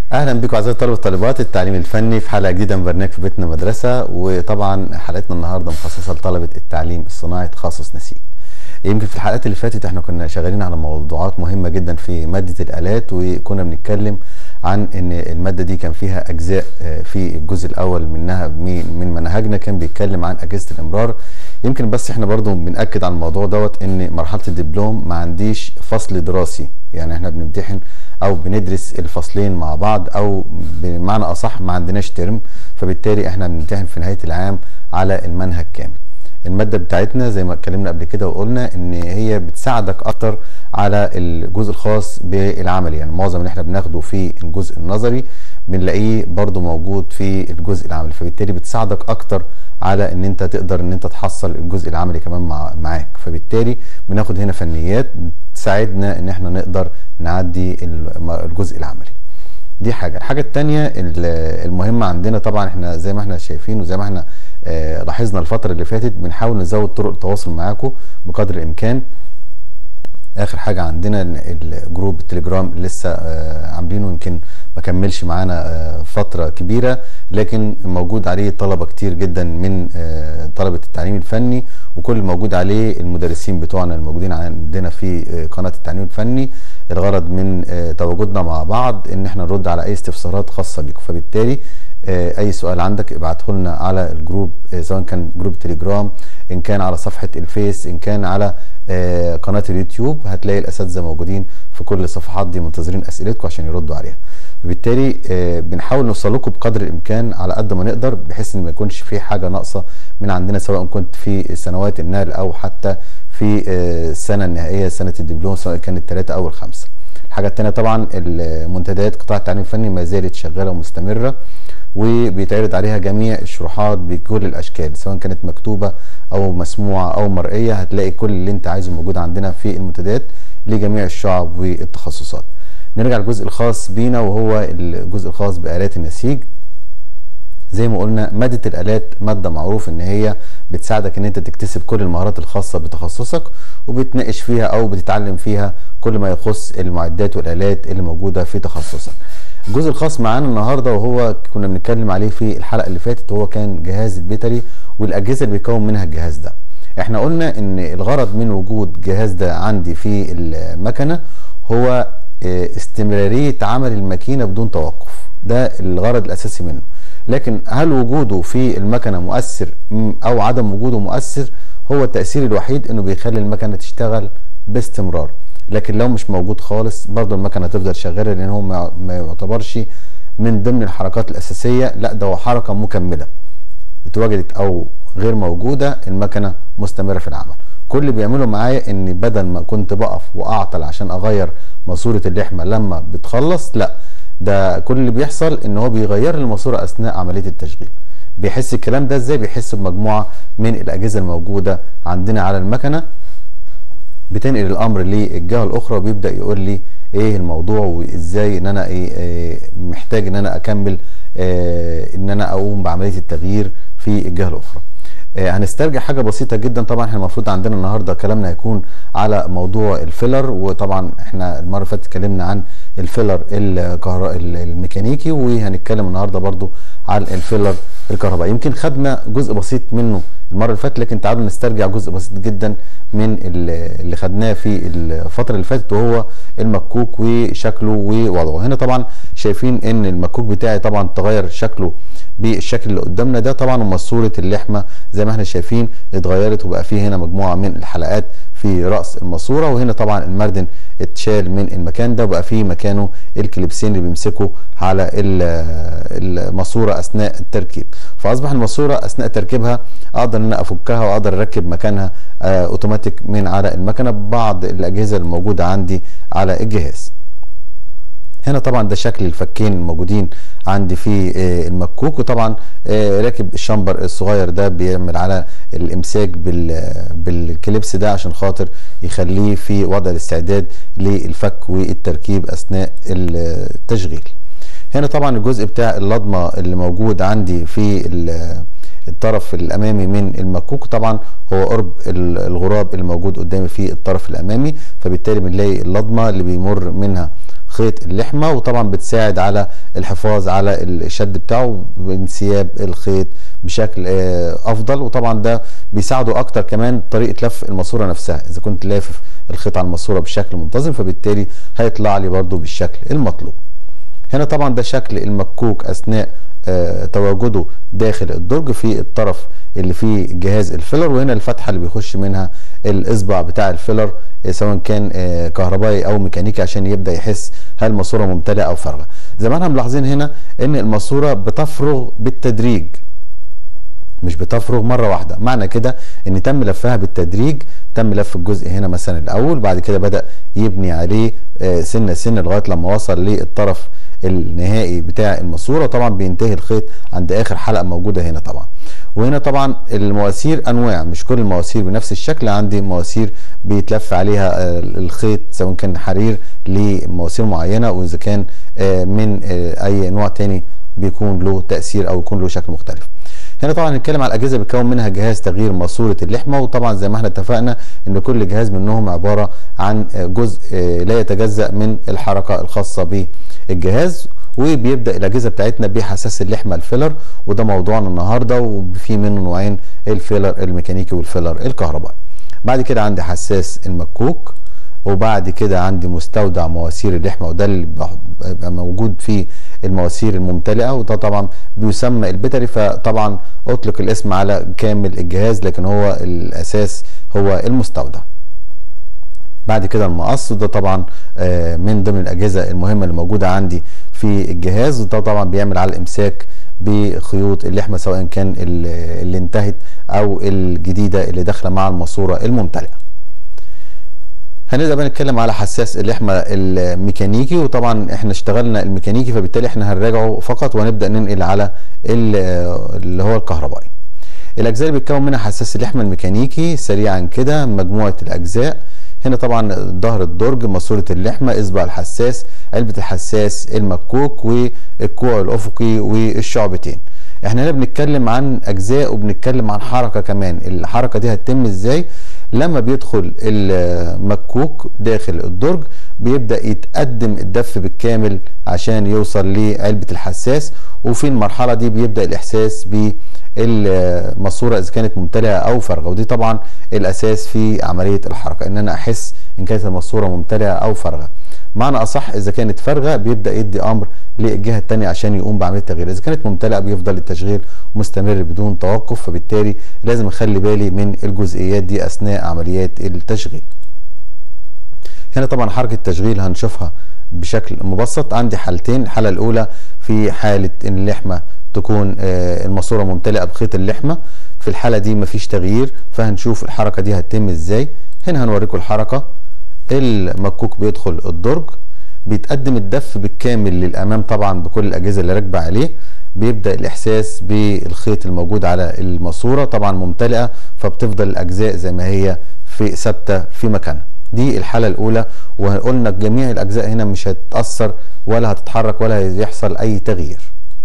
اهلا بكم اعزائي الطلبه والطالبات التعليم الفني في حلقه جديده من برنامج في بيتنا مدرسه وطبعا حلقتنا النهارده مخصصه لطلبه التعليم الصناعي تخصص نسيج يمكن في الحلقات اللي فاتت احنا كنا شغالين على موضوعات مهمه جدا في ماده الالات وكنا بنتكلم عن ان الماده دي كان فيها اجزاء في الجزء الاول منها من منهجنا كان بيتكلم عن اجهزه الامرار يمكن بس احنا برضو بناكد على الموضوع دوت ان مرحله الدبلوم ما عنديش فصل دراسي يعني احنا بنمتحن او بندرس الفصلين مع بعض او بمعنى اصح ما عندناش ترم فبالتالي احنا بنمتحن في نهايه العام على المنهج كامل الماده بتاعتنا زي ما اتكلمنا قبل كده وقلنا ان هي بتساعدك اكتر على الجزء الخاص بالعملي يعني معظم اللي احنا بناخده في الجزء النظري بنلاقيه برضو موجود في الجزء العملي فبالتالي بتساعدك اكتر على ان انت تقدر ان انت تحصل الجزء العملي كمان مع معاك فبالتالي بناخد هنا فنيات بتساعدنا ان احنا نقدر نعدي الجزء العملي دي حاجه الحاجه الثانيه المهمه عندنا طبعا احنا زي ما احنا شايفين وزي ما احنا آه لاحظنا الفتره اللي فاتت بنحاول نزود طرق التواصل معاكم بقدر الامكان اخر حاجه عندنا الجروب التليجرام لسه آه عاملينه يمكن ما كملش معانا آه فتره كبيره لكن موجود عليه طلبه كتير جدا من آه طلبه التعليم الفني وكل موجود عليه المدرسين بتوعنا الموجودين عندنا في قناه التعليم الفني الغرض من تواجدنا مع بعض ان احنا نرد على اي استفسارات خاصه بيكم فبالتالي اي سؤال عندك ابعته لنا على الجروب سواء كان جروب تليجرام ان كان على صفحه الفيس ان كان على قناه اليوتيوب هتلاقي الاساتذه موجودين في كل الصفحات دي منتظرين اسئلتكم عشان يردوا عليها فبالتالي بنحاول نوصل لكم بقدر الامكان على قد ما نقدر بحيث ان ما يكونش في حاجه ناقصه من عندنا سواء كنت في سنوات النقل او حتى في السنه النهائيه سنه الدبلوم سواء كانت الثلاثه او الخمسه. الحاجه الثانيه طبعا المنتديات قطاع التعليم الفني ما زالت شغاله ومستمره وبيتعرض عليها جميع الشروحات بكل الاشكال سواء كانت مكتوبه او مسموعه او مرئيه هتلاقي كل اللي انت عايزه موجود عندنا في المنتديات لجميع الشعب والتخصصات. نرجع للجزء الخاص بينا وهو الجزء الخاص بآلات النسيج زي ما قلنا مادة الآلات مادة معروف ان هي بتساعدك ان انت تكتسب كل المهارات الخاصة بتخصصك وبتناقش فيها او بتتعلم فيها كل ما يخص المعدات والآلات اللي موجودة في تخصصك الجزء الخاص معانا النهاردة وهو كنا بنتكلم عليه في الحلقة اللي فاتت وهو كان جهاز البيتري والأجهزة اللي بيكون منها الجهاز ده احنا قلنا ان الغرض من وجود جهاز ده عندي في المكنة هو استمرارية عمل الماكينة بدون توقف ده الغرض الأساسي منه لكن هل وجوده في المكنة مؤثر أو عدم وجوده مؤثر هو التأثير الوحيد أنه بيخلي المكنة تشتغل باستمرار لكن لو مش موجود خالص برضه المكنة تفضل شغالة لأن هو ما يعتبرش من ضمن الحركات الأساسية لا ده هو حركة مكملة اتوجدت أو غير موجودة المكنة مستمرة في العمل كل اللي بيعمله معايا ان بدل ما كنت بقف واعطل عشان اغير ماسوره اللحمه لما بتخلص لا ده كل اللي بيحصل ان هو بيغير الماسوره اثناء عمليه التشغيل بيحس الكلام ده ازاي بيحس بمجموعه من الاجهزه الموجوده عندنا على المكنه بتنقل الامر للجهه الاخرى وبيبدا يقول لي ايه الموضوع وازاي ان انا ايه, إيه محتاج ان انا اكمل إيه ان انا اقوم بعمليه التغيير في الجهه الاخرى هنسترجع حاجه بسيطه جدا طبعا احنا المفروض عندنا النهارده كلامنا هيكون على موضوع الفيلر وطبعا احنا المره اللي فاتت اتكلمنا عن الفيلر الكهر... الميكانيكي وهنتكلم النهارده برضو على الفيلر الكهربائي يمكن خدنا جزء بسيط منه المره اللي فاتت لكن تعالوا نسترجع جزء بسيط جدا من اللي خدناه في الفتره اللي فاتت وهو المكوك وشكله ووضعه هنا طبعا شايفين ان المكوك بتاعي طبعا تغير شكله بالشكل اللي قدامنا ده طبعا وماسوره اللحمه زي ما احنا شايفين اتغيرت وبقى فيه هنا مجموعه من الحلقات في راس الماسوره وهنا طبعا المردن اتشال من المكان ده وبقى فيه مكانه الكليبسين اللي بيمسكوا على الماسوره اثناء التركيب فاصبح الماسوره اثناء تركيبها اقدر ان انا افكها واقدر اركب مكانها آه اوتوماتيك من على المكنه ببعض الاجهزه الموجوده عندي على الجهاز هنا طبعا ده شكل الفكين الموجودين عندي في المكوك وطبعا راكب الشمبر الصغير ده بيعمل على الامساك بالكليبس ده عشان خاطر يخليه في وضع الاستعداد للفك والتركيب اثناء التشغيل هنا طبعا الجزء بتاع اللضمه اللي موجود عندي في الطرف الامامي من المكوك طبعا هو قرب الغراب اللي موجود قدامي في الطرف الامامي فبالتالي بنلاقي اللضمه اللي بيمر منها خيط اللحمه وطبعا بتساعد على الحفاظ على الشد بتاعه بانسياب الخيط بشكل آه، افضل وطبعا ده بيساعده اكتر كمان طريقه لف الماسوره نفسها اذا كنت لافف الخيط على الماسوره بشكل منتظم فبالتالي هيطلع لي برده بالشكل المطلوب هنا طبعا ده شكل المكوك اثناء آه، تواجده داخل الدرج في الطرف اللي فيه جهاز الفيلر وهنا الفتحه اللي بيخش منها الاصبع بتاع الفيلر آه، سواء كان آه، كهربائي او ميكانيكي عشان يبدا يحس هل الماسوره ممتلئه او فارغه زي ما احنا ملاحظين هنا ان الماسوره بتفرغ بالتدريج مش بتفرغ مره واحده معنى كده ان تم لفها بالتدريج تم لف الجزء هنا مثلا الاول بعد كده بدا يبني عليه سنه سنه لغايه لما وصل للطرف النهائي بتاع الماسوره طبعا بينتهي الخيط عند اخر حلقه موجوده هنا طبعا وهنا طبعا المواسير انواع مش كل المواسير بنفس الشكل عندي مواسير بيتلف عليها آه، الخيط سواء كان حرير لمواسير معينه واذا كان آه، من آه، اي نوع تاني بيكون له تاثير او يكون له شكل مختلف هنا طبعا هنتكلم على الاجهزه بتكون منها جهاز تغيير ماسوره اللحمه وطبعا زي ما احنا اتفقنا ان كل جهاز منهم عباره عن جزء لا يتجزا من الحركه الخاصه بالجهاز وبيبدا الاجهزه بتاعتنا بحساس اللحمه الفيلر وده موضوعنا النهارده وفي منه نوعين الفيلر الميكانيكي والفيلر الكهربائي بعد كده عندي حساس المكوك وبعد كده عندي مستودع مواسير اللحمه وده اللي بيبقى موجود في المواسير الممتلئه وده طبعا بيسمى البتري فطبعا اطلق الاسم على كامل الجهاز لكن هو الاساس هو المستودع بعد كده المقص وده طبعا آه، من ضمن الاجهزه المهمه اللي موجوده عندي في الجهاز وده طبعا بيعمل على الامساك بخيوط اللحمه سواء كان اللي انتهت او الجديده اللي داخله مع الماسوره الممتلئه هنبدا بقى نتكلم على حساس اللحمه الميكانيكي وطبعا احنا اشتغلنا الميكانيكي فبالتالي احنا هنراجعه فقط وهنبدا ننقل على اللي هو الكهربائي الاجزاء اللي بيتكون منها حساس اللحمه الميكانيكي سريعا كده مجموعه الاجزاء هنا طبعا ظهر الدرج ماسوره اللحمه اصبع الحساس علبه الحساس المكوك والكوع الافقي والشعبتين احنا هنا بنتكلم عن اجزاء وبنتكلم عن حركه كمان الحركه دي هتتم ازاي لما بيدخل المكوك داخل الدرج بيبدا يتقدم الدف بالكامل عشان يوصل لعلبه الحساس وفي المرحله دي بيبدا الاحساس بالماسوره اذا كانت ممتلئه او فارغه ودي طبعا الاساس في عمليه الحركه ان انا احس ان كانت الماسوره ممتلئه او فارغه معنى اصح اذا كانت فارغه بيبدا يدي امر للجهه الثانيه عشان يقوم بعمليه التغيير اذا كانت ممتلئه بيفضل التشغيل مستمر بدون توقف فبالتالي لازم اخلي بالي من الجزئيات دي اثناء عمليات التشغيل هنا طبعا حركه التشغيل هنشوفها بشكل مبسط عندي حالتين الحاله الاولى في حاله ان اللحمه تكون آه، الماسوره ممتلئه بخيط اللحمه في الحاله دي مفيش تغيير فهنشوف الحركه دي هتتم ازاي هنا هنوريكم الحركه المكوك بيدخل الدرج بيتقدم الدف بالكامل للامام طبعا بكل الاجهزه اللي راكبه عليه بيبدا الاحساس بالخيط الموجود على الماسوره طبعا ممتلئه فبتفضل الاجزاء زي ما هي في ثابته في مكانها دي الحاله الاولى وقلنا جميع الاجزاء هنا مش هتتاثر ولا هتتحرك ولا هيحصل اي تغيير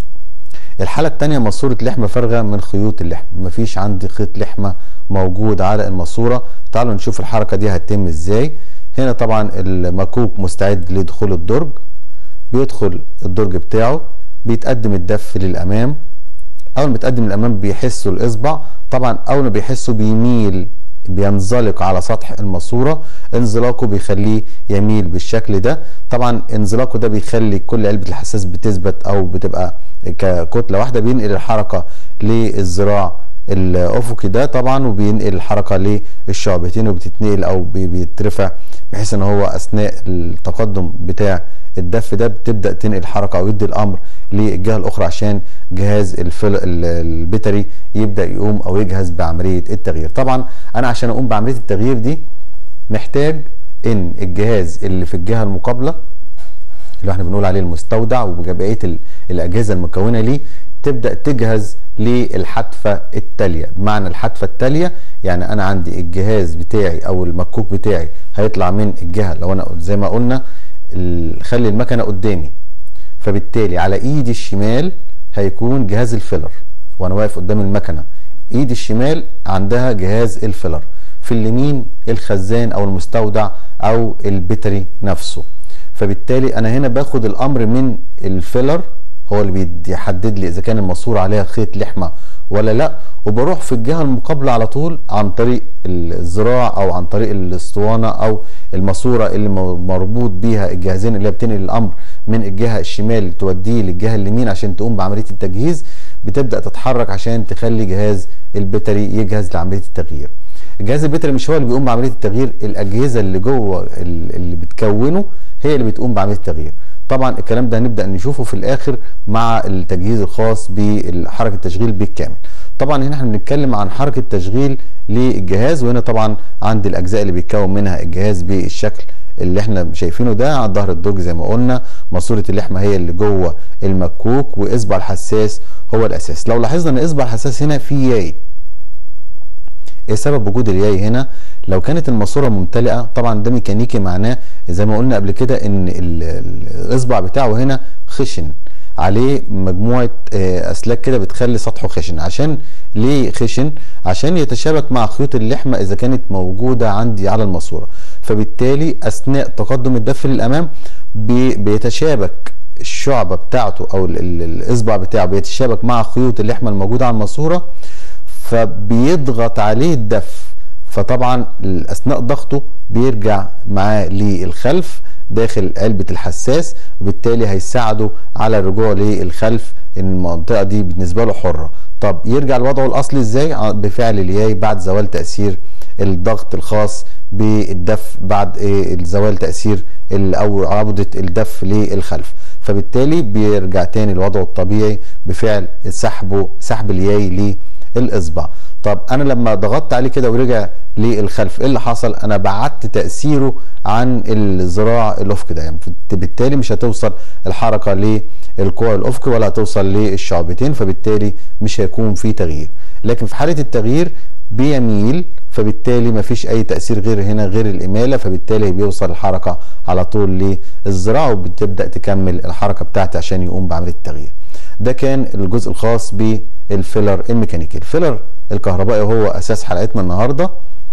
الحاله الثانيه ماسوره لحمه فارغه من خيوط اللحم مفيش عندي خيط لحمه موجود على الماسوره تعالوا نشوف الحركه دي هتتم ازاي هنا طبعا المكوك مستعد لدخول الدرج بيدخل الدرج بتاعه بيتقدم الدف للامام اول ما بيتقدم للامام بيحسوا الاصبع طبعا اول ما بيحسوا بيميل بينزلق على سطح الماسوره انزلاقه بيخليه يميل بالشكل ده طبعا انزلاقه ده بيخلي كل علبه الحساس بتثبت او بتبقى ككتله واحده بينقل الحركه للذراع الافقي ده طبعا وبينقل الحركه للشعبتين وبتتنقل او بيترفع بحيث ان هو اثناء التقدم بتاع الدف ده بتبدا تنقل الحركه او يدي الامر للجهه الاخرى عشان جهاز الفل... البتري يبدا يقوم او يجهز بعمليه التغيير طبعا انا عشان اقوم بعمليه التغيير دي محتاج ان الجهاز اللي في الجهه المقابله اللي احنا بنقول عليه المستودع وبقيه الاجهزه المكونه ليه تبدا تجهز للحتفه التاليه بمعنى الحتفه التاليه يعني انا عندي الجهاز بتاعي او المكوك بتاعي هيطلع من الجهه لو انا زي ما قلنا خلي المكنه قدامي فبالتالي على ايدي الشمال هيكون جهاز الفيلر وانا واقف قدام المكنه ايدي الشمال عندها جهاز الفيلر في اليمين الخزان او المستودع او البتري نفسه فبالتالي انا هنا باخد الامر من الفيلر هو اللي بيحدد لي اذا كان الماسوره عليها خيط لحمه ولا لا وبروح في الجهه المقابله على طول عن طريق الذراع او عن طريق الاسطوانه او الماسوره اللي مربوط بيها الجهازين اللي بتنقل الامر من الجهه الشمال توديه للجهه اليمين عشان تقوم بعمليه التجهيز بتبدا تتحرك عشان تخلي جهاز البتري يجهز لعمليه التغيير الجهاز البتري مش هو اللي بيقوم بعمليه التغيير الاجهزه اللي جوه اللي بتكونه هي اللي بتقوم بعمليه التغيير طبعا الكلام ده هنبدا نشوفه في الاخر مع التجهيز الخاص بحركه التشغيل بالكامل طبعا هنا احنا بنتكلم عن حركه تشغيل للجهاز وهنا طبعا عند الاجزاء اللي بيتكون منها الجهاز بالشكل اللي احنا شايفينه ده على ظهر الدوج زي ما قلنا ماسوره اللحمه هي اللي جوه المكوك واصبع الحساس هو الاساس لو لاحظنا ان اصبع الحساس هنا فيه ياي ايه سبب وجود الياي هنا لو كانت الماسوره ممتلئه طبعا ده ميكانيكي معناه زي ما قلنا قبل كده ان الاصبع بتاعه هنا خشن عليه مجموعه اسلاك كده بتخلي سطحه خشن عشان ليه خشن عشان يتشابك مع خيوط اللحمه اذا كانت موجوده عندي على الماسوره فبالتالي اثناء تقدم الدف للامام بيتشابك الشعبه بتاعته او الاصبع بتاعه بيتشابك مع خيوط اللحمه الموجوده على الماسوره فبيضغط عليه الدف فطبعا اثناء ضغطه بيرجع معاه للخلف داخل علبه الحساس وبالتالي هيساعده على الرجوع للخلف ان المنطقه دي بالنسبه له حره طب يرجع لوضعه الاصلي ازاي بفعل الياي بعد زوال تاثير الضغط الخاص بالدف بعد إيه زوال تاثير او عوده الدف للخلف فبالتالي بيرجع تاني لوضعه الطبيعي بفعل سحبه سحب الياي للاصبع طب انا لما ضغطت عليه كده ورجع للخلف ايه اللي حصل انا بعدت تاثيره عن الذراع الافقي ده يعني بالتالي مش هتوصل الحركه للكوع الافقي ولا هتوصل للشعبتين فبالتالي مش هيكون في تغيير لكن في حاله التغيير بيميل فبالتالي ما فيش اي تاثير غير هنا غير الاماله فبالتالي بيوصل الحركه على طول للذراع وبتبدا تكمل الحركه بتاعتي عشان يقوم بعمليه التغيير ده كان الجزء الخاص بالفيلر الميكانيكي الفيلر الكهربائي هو اساس حلقتنا النهارده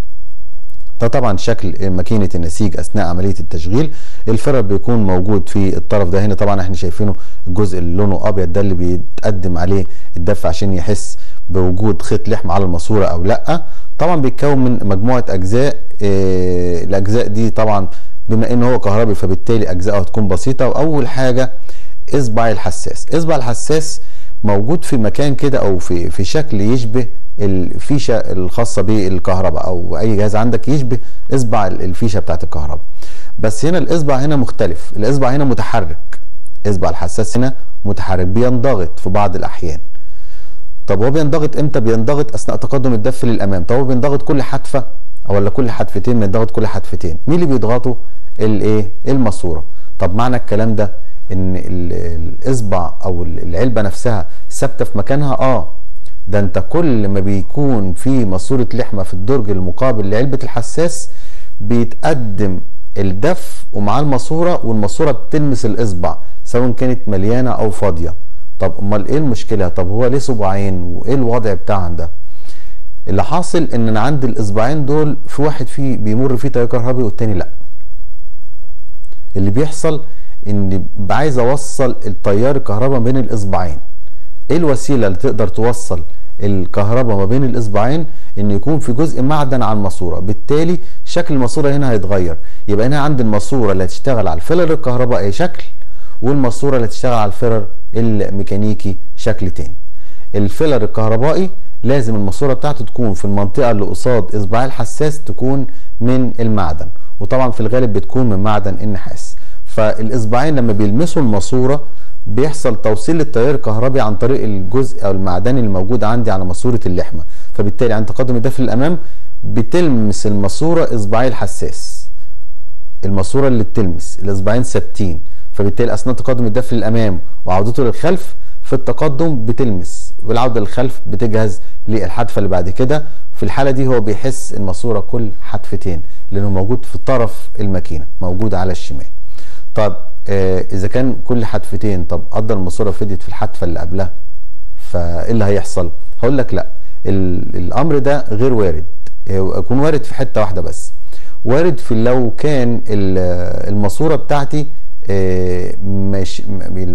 ده طبعا شكل ماكينه النسيج اثناء عمليه التشغيل الفرر بيكون موجود في الطرف ده هنا طبعا احنا شايفينه الجزء اللي لونه ابيض ده اللي بيتقدم عليه الدفع عشان يحس بوجود خيط لحم على الماسوره او لا طبعا بيتكون من مجموعه اجزاء إيه الاجزاء دي طبعا بما ان هو كهربي فبالتالي اجزائه هتكون بسيطه واول حاجه اصبع الحساس اصبع الحساس موجود في مكان كده او في في شكل يشبه الفيشه الخاصه بالكهرباء او اي جهاز عندك يشبه اصبع الفيشه بتاعت الكهرباء بس هنا الاصبع هنا مختلف الاصبع هنا متحرك اصبع الحساس هنا متحرك بينضغط في بعض الاحيان طب هو بينضغط امتى بينضغط اثناء تقدم الدف للامام طب هو بينضغط كل حدفه ولا كل حدفتين بينضغط كل حدفتين مين اللي بيضغطه الايه الماسوره طب معنى الكلام ده ان الاصبع او العلبه نفسها ثابته في مكانها اه ده انت كل ما بيكون في ماسوره لحمه في الدرج المقابل لعلبه الحساس بيتقدم الدف ومعاه الماسوره والماسوره بتلمس الاصبع سواء كانت مليانه او فاضيه طب امال ايه المشكله طب هو ليه صباعين وايه الوضع بتاعها ده اللي حاصل ان انا عندي الاصبعين دول في واحد فيه بيمر فيه تيار كهربي والتاني لا اللي بيحصل ان عايز اوصل التيار الكهرباء بين الاصبعين ايه الوسيله اللي تقدر توصل الكهرباء ما بين الاصبعين ان يكون في جزء معدن على الماسوره بالتالي شكل الماسوره هنا هيتغير يبقى هنا عندي الماسوره اللي هتشتغل على الفيلر الكهربائي شكل والماسوره اللي هتشتغل على الفيلر الميكانيكي شكل تاني الفيلر الكهربائي لازم الماسوره بتاعته تكون في المنطقه اللي قصاد اصبعي الحساس تكون من المعدن وطبعا في الغالب بتكون من معدن النحاس فالاصبعين لما بيلمسوا الماسوره بيحصل توصيل للتيار الكهربي عن طريق الجزء او المعدني الموجود عندي على ماسوره اللحمه فبالتالي عند تقدم الدفع للامام بتلمس الماسوره اصبعي الحساس الماسوره اللي بتلمس الاصبعين ثابتين فبالتالي اثناء تقدم الدفع للامام وعودته للخلف في التقدم بتلمس والعوده للخلف بتجهز للحدفه اللي بعد كده في الحاله دي هو بيحس الماسوره كل حدفتين لانه موجود في طرف الماكينه موجود على الشمال طب آه اذا كان كل حدفتين طب قدر الماسوره فديت في الحدفه اللي قبلها فايه اللي هيحصل هقول لك لا الامر ده غير وارد يكون وارد في حته واحده بس وارد في لو كان الماسوره بتاعتي آه مش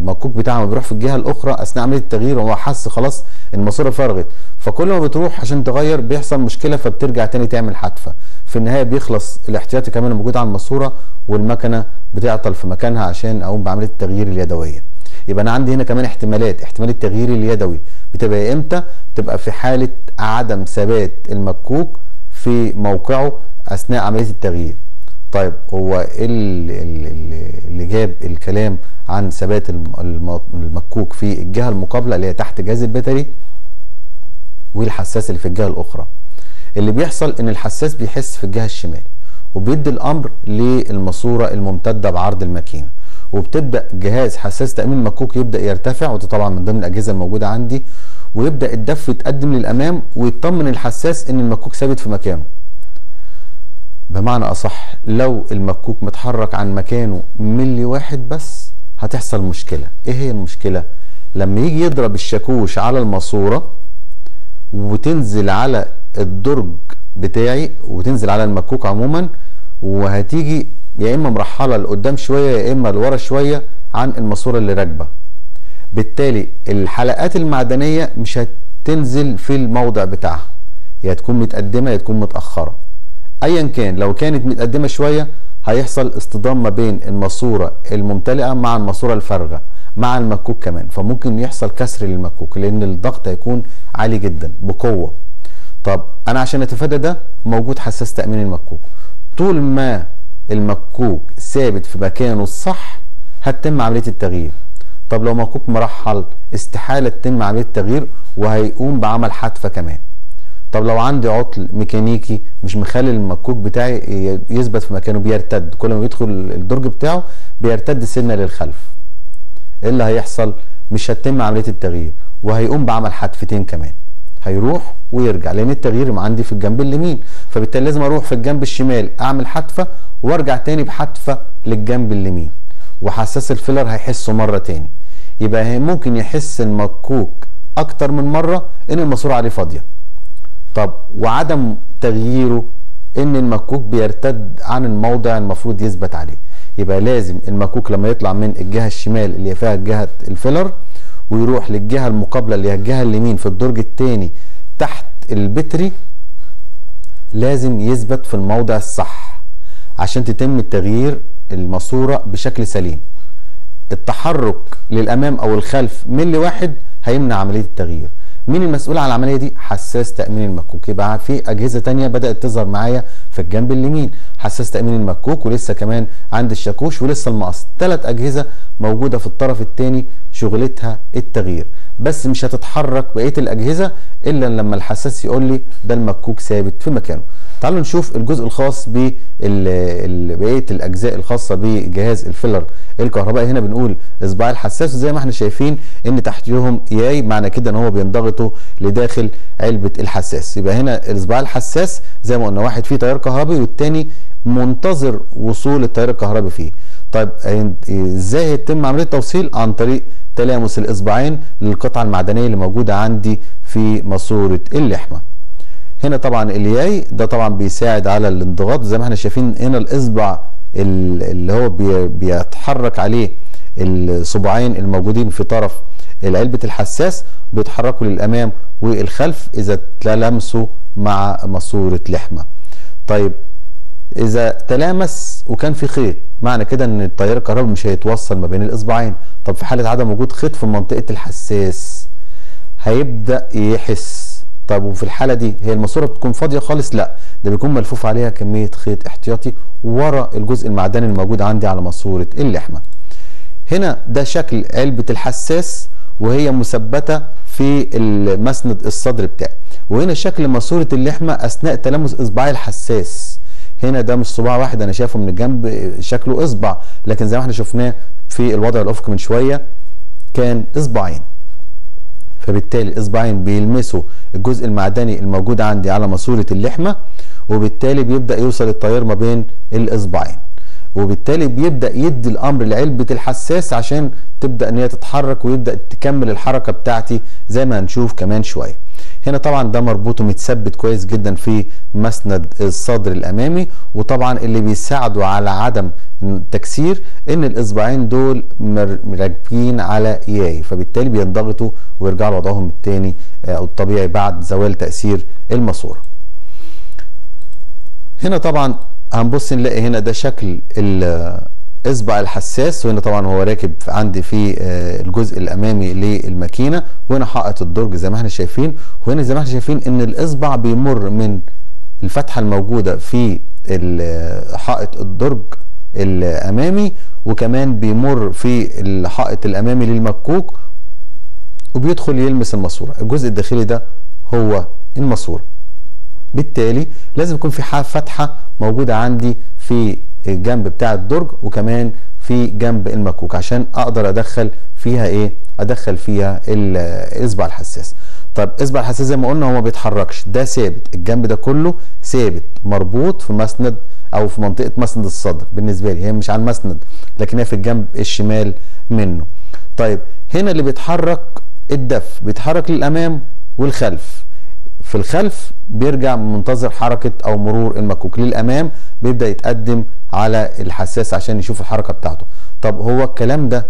المكوك بتاعه بيروح في الجهه الاخرى اثناء عمليه التغيير وهو حس خلاص الماسوره فرغت فكل ما بتروح عشان تغير بيحصل مشكله فبترجع تاني تعمل حتفه في النهايه بيخلص الاحتياطي كمان الموجود على الماسوره والمكنه بتعطل في مكانها عشان اقوم بعمليه التغيير اليدويه يبقى انا عندي هنا كمان احتمالات احتمال التغيير اليدوي بتبقى امتى بتبقى في حاله عدم ثبات المكوك في موقعه اثناء عمليه التغيير طيب هو ايه اللي جاب الكلام عن ثبات المكوك في الجهه المقابله اللي هي تحت جهاز البتري والحساس اللي في الجهه الاخرى اللي بيحصل ان الحساس بيحس في الجهه الشمال وبيدي الامر للماسوره الممتده بعرض الماكينه وبتبدا جهاز حساس تامين المكوك يبدا يرتفع وده طبعا من ضمن الاجهزه الموجوده عندي ويبدا الدف يتقدم للامام ويطمن الحساس ان المكوك ثابت في مكانه بمعنى اصح لو المكوك متحرك عن مكانه ملي واحد بس هتحصل مشكله ايه هي المشكله لما يجي يضرب الشاكوش على الماسوره وتنزل على الدرج بتاعي وتنزل على المكوك عموما وهتيجي يا اما مرحله لقدام شويه يا اما لورا شويه عن الماسوره اللي راكبه بالتالي الحلقات المعدنيه مش هتنزل في الموضع بتاعها يا تكون متقدمه يا تكون متاخره ايا كان لو كانت متقدمه شويه هيحصل اصطدام ما بين الماسوره الممتلئه مع الماسوره الفارغه مع المكوك كمان فممكن يحصل كسر للمكوك لان الضغط هيكون عالي جدا بقوه طب انا عشان اتفادى ده موجود حساس تامين المكوك طول ما المكوك ثابت في مكانه الصح هتتم عمليه التغيير طب لو مكوك مرحل استحاله تتم عمليه التغيير وهيقوم بعمل حتفه كمان طب لو عندي عطل ميكانيكي مش مخلي المكوك بتاعي يثبت في مكانه بيرتد كل ما بيدخل الدرج بتاعه بيرتد سنه للخلف ايه اللي هيحصل مش هتتم عمليه التغيير وهيقوم بعمل حتفتين كمان هيروح ويرجع لان التغيير عندي في الجنب اليمين فبالتالي لازم اروح في الجنب الشمال اعمل حتفه وارجع تاني بحتفه للجنب اليمين وحساس الفيلر هيحسه مره تاني يبقى ممكن يحس المكوك اكتر من مره ان الماسوره عليه فاضيه طب وعدم تغييره ان المكوك بيرتد عن الموضع المفروض يثبت عليه يبقى لازم المكوك لما يطلع من الجهه الشمال اللي فيها جهه الفيلر ويروح للجهه المقابله اللي هي الجهه اليمين في الدرج الثاني تحت البتري لازم يثبت في الموضع الصح عشان تتم تغيير الماسوره بشكل سليم التحرك للامام او الخلف ملي واحد هيمنع عمليه التغيير مين المسؤول عن العمليه دي حساس تامين المكوك يبقى في اجهزه تانية بدات تظهر معايا في الجنب اليمين حساس تامين المكوك ولسه كمان عند الشاكوش ولسه المقص ثلاث اجهزه موجوده في الطرف الثاني شغلتها التغيير بس مش هتتحرك بقيه الاجهزه الا لما الحساس يقول لي ده المكوك ثابت في مكانه تعالوا نشوف الجزء الخاص ببقيه الاجزاء الخاصه بجهاز الفيلر الكهربائي هنا بنقول اصبع الحساس وزي ما احنا شايفين ان تحتيهم ياي معنى كده ان هو بينضغطوا لداخل علبه الحساس يبقى هنا الاصبع الحساس زي ما قلنا واحد فيه تيار كهربي والتاني منتظر وصول التيار الكهربي فيه طيب ازاي يتم عمليه التوصيل عن طريق تلامس الاصبعين للقطعه المعدنيه اللي موجوده عندي في ماسوره اللحمه هنا طبعا الياي ده طبعا بيساعد على الانضغاط زي ما احنا شايفين هنا الاصبع اللي هو بيتحرك عليه الصباعين الموجودين في طرف علبة الحساس بيتحركوا للأمام والخلف إذا تلامسوا مع ماسورة لحمة طيب إذا تلامس وكان في خيط معنى كده إن التيار الكهربي مش هيتوصل ما بين الإصبعين طب في حالة عدم وجود خيط في منطقة الحساس هيبدأ يحس طب وفي الحاله دي هي الماسوره بتكون فاضيه خالص لا ده بيكون ملفوف عليها كميه خيط احتياطي ورا الجزء المعدني الموجود عندي على ماسوره اللحمه هنا ده شكل علبه الحساس وهي مثبته في المسند الصدر بتاعي وهنا شكل ماسوره اللحمه اثناء تلامس اصبعي الحساس هنا ده مش صباع واحد انا شايفه من الجنب شكله اصبع لكن زي ما احنا شفناه في الوضع الافقي من شويه كان اصبعين فبالتالي الاصبعين بيلمسوا الجزء المعدني الموجود عندي على ماسوره اللحمه وبالتالي بيبدا يوصل التيار ما بين الاصبعين وبالتالي بيبدا يدي الامر لعلبه الحساس عشان تبدا ان هي تتحرك ويبدا تكمل الحركه بتاعتي زي ما هنشوف كمان شويه هنا طبعا ده مربوط ومتثبت كويس جدا في مسند الصدر الامامي وطبعا اللي بيساعده على عدم تكسير ان الاصبعين دول مركبين على اياي فبالتالي بينضغطوا ويرجعوا لوضعهم التاني او الطبيعي بعد زوال تاثير الماسوره هنا طبعا هنبص نلاقي هنا ده شكل الاصبع الحساس وهنا طبعا هو راكب عندي في الجزء الامامي للماكينه وهنا حائط الدرج زي ما احنا شايفين وهنا زي ما احنا شايفين ان الاصبع بيمر من الفتحه الموجوده في حائط الدرج الامامي وكمان بيمر في الحائط الامامي للمكوك وبيدخل يلمس الماسوره الجزء الداخلي ده هو الماسوره بالتالي لازم يكون في فتحه موجوده عندي في الجنب بتاع الدرج وكمان في جنب المكوك عشان اقدر ادخل فيها ايه ادخل فيها الاصبع الحساس طب اصبع الحساس زي ما قلنا هو ما بيتحركش ده ثابت الجنب ده كله ثابت مربوط في مسند او في منطقه مسند الصدر بالنسبه لي هي مش على المسند لكن هي في الجنب الشمال منه طيب هنا اللي بيتحرك الدف بيتحرك للامام والخلف في الخلف بيرجع منتظر حركه او مرور المكوك للامام بيبدا يتقدم على الحساس عشان يشوف الحركه بتاعته طب هو الكلام ده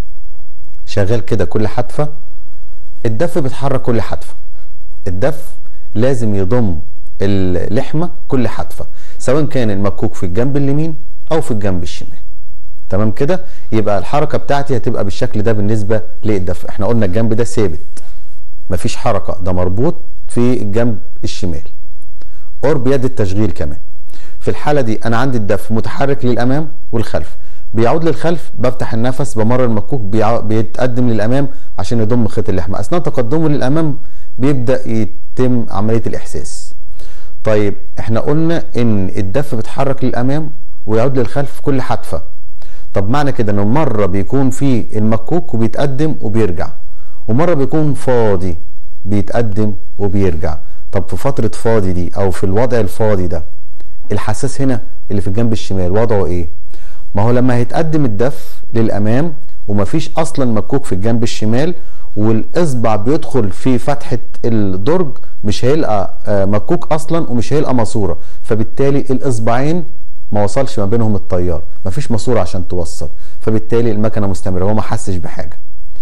شغال كده كل حدفه الدف بيتحرك كل حدفه الدف لازم يضم اللحمه كل حدفه سواء كان المكوك في الجنب اليمين او في الجنب الشمال تمام كده يبقى الحركه بتاعتي هتبقى بالشكل ده بالنسبه للدف احنا قلنا الجنب ده ثابت مفيش حركه ده مربوط في الجنب الشمال قرب يد التشغيل كمان في الحاله دي انا عندي الدف متحرك للامام والخلف بيعود للخلف بفتح النفس بمر المكوك بيتقدم للامام عشان يضم خيط اللحمه اثناء تقدمه للامام بيبدا يتم عمليه الاحساس طيب احنا قلنا ان الدف بيتحرك للامام ويعود للخلف في كل حدفه طب معنى كده انه مره بيكون في المكوك وبيتقدم وبيرجع ومره بيكون فاضي بيتقدم وبيرجع طب في فتره فاضي دي او في الوضع الفاضي ده الحساس هنا اللي في الجنب الشمال وضعه ايه ما هو لما هيتقدم الدف للامام ومفيش اصلا مكوك في الجنب الشمال والاصبع بيدخل في فتحه الدرج مش هيلقى مكوك اصلا ومش هيلقى ماسوره فبالتالي الاصبعين ما وصلش ما بينهم التيار مفيش ماسوره عشان توصل فبالتالي المكنه مستمره هو ما حسش بحاجه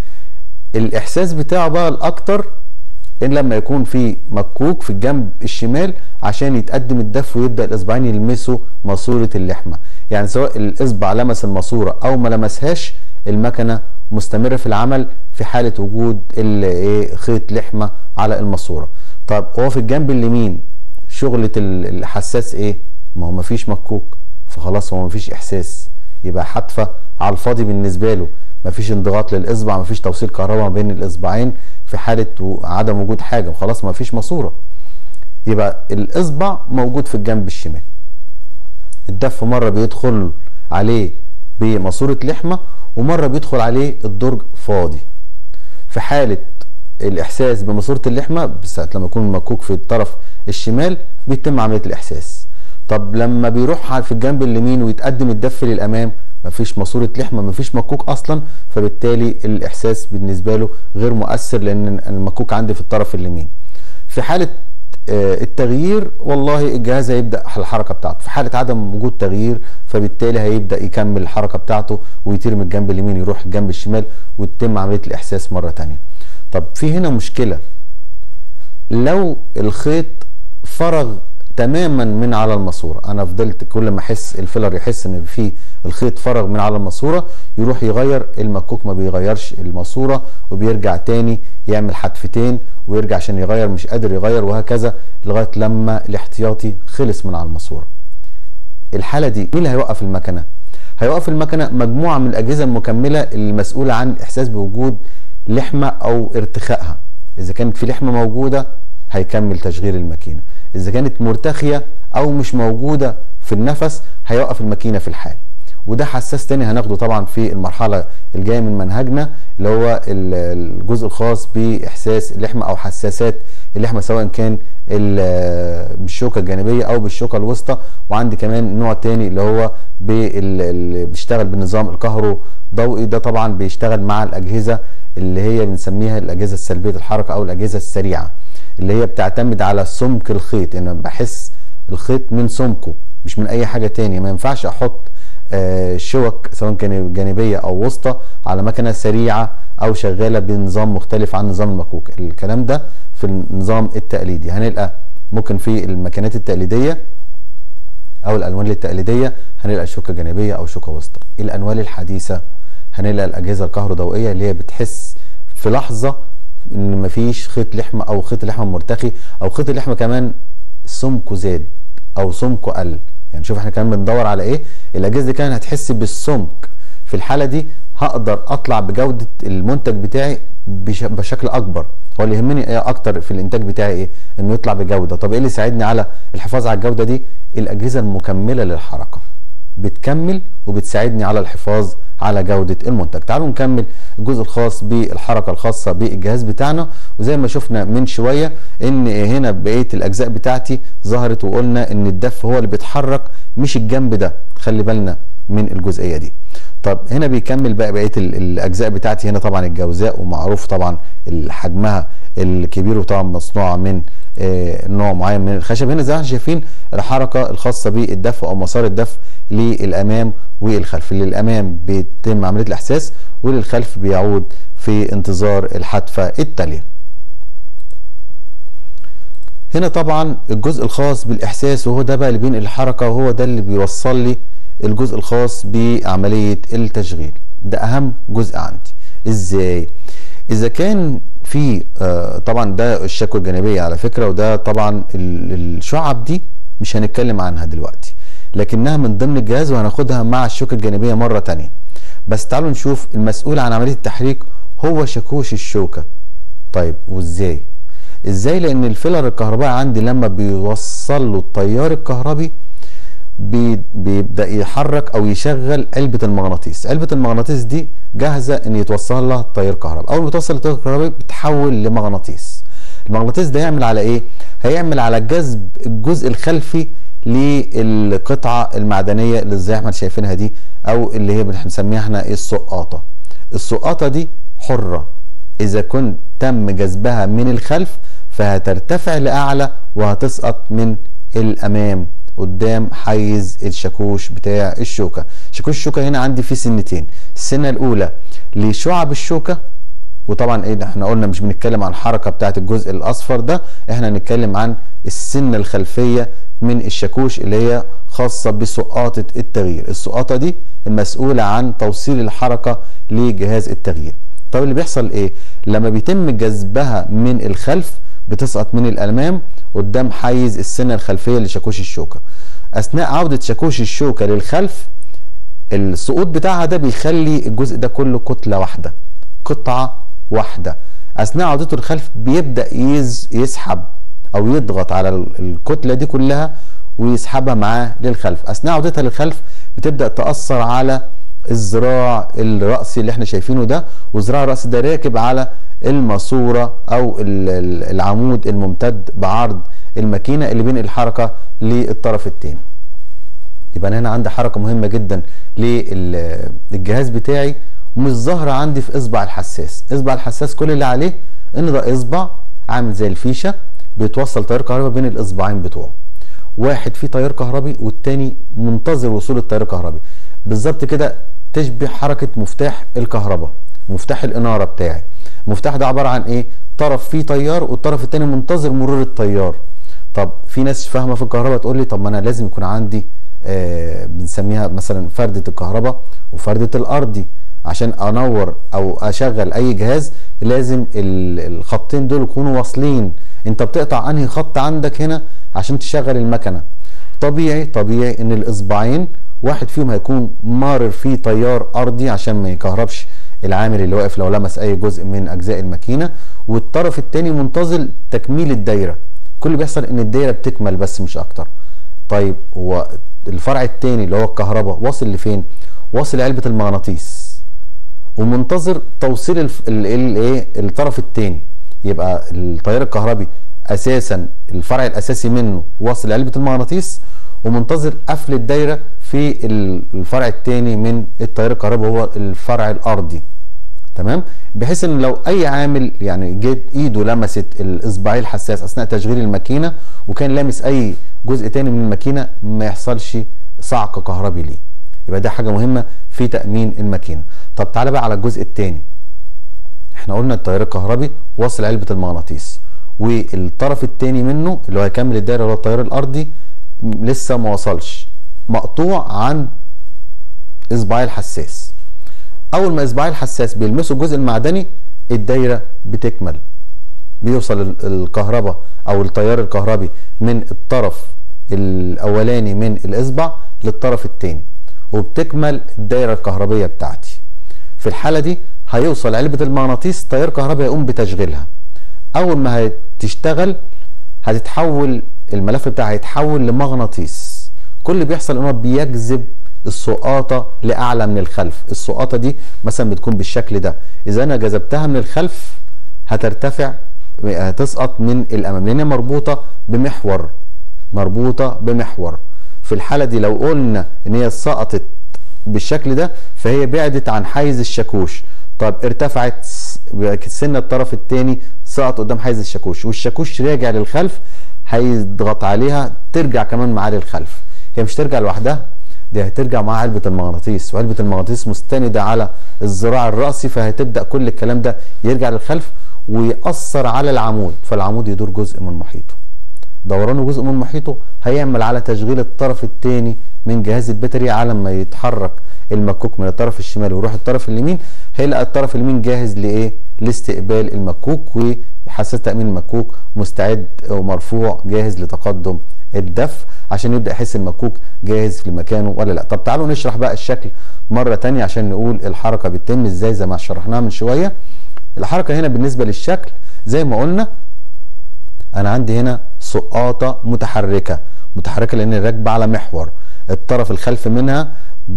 الاحساس بتاعه بقى الاكتر ان لما يكون في مكوك في الجنب الشمال عشان يتقدم الدف ويبدا الاصبعين يلمسوا ماسوره اللحمه يعني سواء الاصبع لمس الماسوره او ما لمسهاش المكنه مستمره في العمل في حاله وجود ايه خيط لحمه على الماسوره طب هو في الجنب اليمين شغله الحساس ايه ما هو مفيش مكوك فخلاص هو مفيش احساس يبقى حتفه على الفاضي بالنسبه له مفيش انضغاط للاصبع مفيش توصيل كهرباء ما بين الاصبعين في حاله عدم وجود حاجه وخلاص مفيش ماسوره يبقى الاصبع موجود في الجنب الشمال الدف مره بيدخل عليه بماسوره لحمه ومره بيدخل عليه الدرج فاضي في حاله الاحساس بماسوره اللحمه ساعه لما يكون المكوك في الطرف الشمال بيتم عمليه الاحساس طب لما بيروح في الجنب اليمين ويتقدم الدف للامام مفيش ماسوره لحمه مفيش مكوك اصلا فبالتالي الاحساس بالنسبه له غير مؤثر لان المكوك عندي في الطرف اليمين في حاله التغيير والله الجهاز هيبدا الحركه بتاعته في حاله عدم وجود تغيير فبالتالي هيبدا يكمل الحركه بتاعته ويطير من الجنب اليمين يروح الجنب الشمال وتتم عمليه الاحساس مره ثانيه طب في هنا مشكله لو الخيط فرغ تماما من على الماسوره انا فضلت كل ما احس الفيلر يحس ان في الخيط فرغ من على الماسوره يروح يغير المكوك ما بيغيرش الماسوره وبيرجع تاني يعمل حدفتين ويرجع عشان يغير مش قادر يغير وهكذا لغايه لما الاحتياطي خلص من على الماسوره الحاله دي مين اللي هيوقف المكنه هيوقف المكنه مجموعه من الاجهزه المكمله المسؤوله عن الاحساس بوجود لحمه او ارتخائها اذا كانت في لحمه موجوده هيكمل تشغيل الماكينه اذا كانت مرتخيه او مش موجوده في النفس هيوقف الماكينه في الحال وده حساس تاني هناخده طبعا في المرحله الجايه من منهجنا اللي هو الجزء الخاص باحساس اللحمه او حساسات اللحمه سواء كان بالشوكه الجانبيه او بالشوكه الوسطى وعندي كمان نوع تاني اللي هو اللي بيشتغل بالنظام الكهروضوئي ده طبعا بيشتغل مع الاجهزه اللي هي بنسميها الاجهزه السلبيه الحركه او الاجهزه السريعه اللي هي بتعتمد على سمك الخيط انا يعني بحس الخيط من سمكه مش من اي حاجه تانية ما ينفعش احط آه شوك سواء كان جانبيه او وسطى على مكنه سريعه او شغاله بنظام مختلف عن نظام المكوك الكلام ده في النظام التقليدي هنلقى ممكن في الماكينات التقليديه او الالوان التقليديه هنلقى شوكه جانبيه او شوكه وسطى الانوال الحديثه هنلقى الاجهزه الكهروضوئيه اللي هي بتحس في لحظه ان مفيش خيط لحمه او خيط لحمه مرتخي او خيط اللحمه كمان سمكه زاد او سمكه قل يعني شوف احنا كمان بندور على ايه الاجهزه دي كمان هتحس بالسمك في الحاله دي هقدر اطلع بجوده المنتج بتاعي بشكل اكبر هو اللي يهمني ايه اكتر في الانتاج بتاعي ايه انه يطلع بجوده طب ايه اللي يساعدني على الحفاظ على الجوده دي الاجهزه المكمله للحركه بتكمل وبتساعدني على الحفاظ على جودة المنتج تعالوا نكمل الجزء الخاص بالحركة الخاصة بالجهاز بتاعنا وزي ما شفنا من شوية ان هنا بقية الاجزاء بتاعتي ظهرت وقلنا ان الدف هو اللي بيتحرك مش الجنب ده خلي بالنا من الجزئية دي طب هنا بيكمل بقى بقيه الاجزاء بتاعتي هنا طبعا الجوزاء ومعروف طبعا حجمها الكبير وطبعا مصنوعه من آه نوع معين من الخشب هنا زي ما احنا شايفين الحركه الخاصه بالدف او مسار الدف للامام والخلف للامام بيتم عمليه الاحساس وللخلف بيعود في انتظار الحتفه التاليه هنا طبعا الجزء الخاص بالاحساس وهو ده بقى اللي بينقل الحركه وهو ده اللي بيوصل لي الجزء الخاص بعملية التشغيل ده أهم جزء عندي إزاي؟ إذا كان في آه طبعا ده الشكوى الجانبية على فكرة وده طبعا الشعب دي مش هنتكلم عنها دلوقتي لكنها من ضمن الجهاز وهناخدها مع الشوكة الجانبية مرة تانية بس تعالوا نشوف المسؤول عن عملية التحريك هو شاكوش الشوكة طيب وازاي ازاي لان الفيلر الكهربائي عندي لما بيوصل له التيار الكهربي بيبدا يحرك او يشغل علبه المغناطيس علبه المغناطيس دي جاهزه ان يتوصل لها تيار كهرباء اول ما توصل التيار الكهربائي بتحول لمغناطيس المغناطيس ده يعمل على ايه هيعمل على جذب الجزء الخلفي للقطعه المعدنيه اللي زي احنا شايفينها دي او اللي هي بنسميها احنا ايه السقاطه السقاطه دي حره اذا كنت تم جذبها من الخلف فهترتفع لاعلى وهتسقط من الامام قدام حيز الشاكوش بتاع الشوكه شاكوش الشوكه هنا عندي فيه سنتين السنه الاولى لشعب الشوكه وطبعا ايه احنا قلنا مش بنتكلم عن الحركه بتاعه الجزء الاصفر ده احنا هنتكلم عن السنه الخلفيه من الشاكوش اللي هي خاصه بسقاطه التغيير السقاطه دي المسؤوله عن توصيل الحركه لجهاز التغيير طب اللي بيحصل ايه لما بيتم جذبها من الخلف بتسقط من الامام قدام حيز السنه الخلفيه لشاكوش الشوكه اثناء عوده شاكوش الشوكه للخلف السقوط بتاعها ده بيخلي الجزء ده كله كتله واحده قطعه واحده اثناء عودته للخلف بيبدا يز يسحب او يضغط على الكتله دي كلها ويسحبها معاه للخلف اثناء عودتها للخلف بتبدا تاثر على الذراع الرأسي اللي احنا شايفينه ده وذراع الرأس ده راكب على الماسورة او العمود الممتد بعرض الماكينة اللي بينقل الحركة للطرف التاني يبقى انا هنا عندي حركة مهمة جدا للجهاز بتاعي ومش ظاهرة عندي في اصبع الحساس اصبع الحساس كل اللي عليه ان ده اصبع عامل زي الفيشة بيتوصل تيار كهرباء بين الاصبعين بتوعه واحد فيه تيار كهربي والتاني منتظر وصول التيار الكهربي بالظبط كده تشبه حركة مفتاح الكهرباء مفتاح الإنارة بتاعي المفتاح ده عبارة عن إيه طرف فيه تيار والطرف التاني منتظر مرور التيار طب في ناس فاهمة في الكهرباء تقول لي طب ما أنا لازم يكون عندي آه بنسميها مثلا فردة الكهرباء وفردة الأرضي عشان انور او اشغل اي جهاز لازم الخطين دول يكونوا واصلين انت بتقطع انهي خط عندك هنا عشان تشغل المكنه طبيعي طبيعي ان الاصبعين واحد فيهم هيكون مارر فيه تيار ارضي عشان ما يكهربش العامل اللي واقف لو لمس اي جزء من اجزاء الماكينه والطرف الثاني منتظر تكميل الدايره كل اللي بيحصل ان الدايره بتكمل بس مش اكتر طيب هو الفرع الثاني اللي هو الكهرباء واصل لفين واصل لعلبه المغناطيس ومنتظر توصيل الايه الطرف الثاني يبقى التيار الكهربي اساسا الفرع الاساسي منه واصل لعلبه المغناطيس ومنتظر قفل الدايره في الفرع الثاني من التيار الكهربي هو الفرع الارضي تمام بحيث ان لو اي عامل يعني جيت ايده لمست الاصبعي الحساس اثناء تشغيل الماكينه وكان لامس اي جزء تاني من الماكينه ما يحصلش صعق كهربي ليه يبقى ده حاجه مهمه في تامين الماكينه طب تعالى بقى على الجزء الثاني احنا قلنا التيار الكهربي واصل علبه المغناطيس والطرف الثاني منه اللي هو هيكمل الدايره اللي هو التيار الارضي لسه ما وصلش مقطوع عن اصبعي الحساس اول ما اصبعي الحساس بيلمسوا الجزء المعدني الدايره بتكمل بيوصل الكهرباء او التيار الكهربي من الطرف الاولاني من الاصبع للطرف الثاني وبتكمل الدايره الكهربيه بتاعتي في الحاله دي هيوصل علبه المغناطيس تيار كهربي يقوم بتشغيلها اول ما هتشتغل هتتحول الملف بتاعها هيتحول لمغناطيس كل اللي بيحصل ان هو بيجذب السقاطه لاعلى من الخلف السقاطه دي مثلا بتكون بالشكل ده اذا انا جذبتها من الخلف هترتفع هتسقط من الامام لان هي مربوطه بمحور مربوطه بمحور في الحاله دي لو قلنا ان هي سقطت بالشكل ده فهي بعدت عن حيز الشاكوش طب ارتفعت سن الطرف الثاني سقط قدام حيز الشاكوش والشاكوش راجع للخلف هيضغط عليها ترجع كمان معاه للخلف هي مش ترجع لوحدها دي هترجع مع علبة المغناطيس وعلبة المغناطيس مستندة على الذراع الرأسي فهتبدأ كل الكلام ده يرجع للخلف ويأثر على العمود فالعمود يدور جزء من محيطه دورانه جزء من محيطه هيعمل على تشغيل الطرف الثاني من جهاز البتري على ما يتحرك المكوك من الطرف الشمالي ويروح الطرف اليمين هيلاقي الطرف اليمين جاهز لايه لاستقبال المكوك وحساس تامين المكوك مستعد ومرفوع جاهز لتقدم الدف عشان يبدا يحس المكوك جاهز في مكانه ولا لا طب تعالوا نشرح بقى الشكل مره تانية عشان نقول الحركه بتتم ازاي زي ما شرحناها من شويه الحركه هنا بالنسبه للشكل زي ما قلنا انا عندي هنا سقاطه متحركه متحركه لان راكبه على محور الطرف الخلفي منها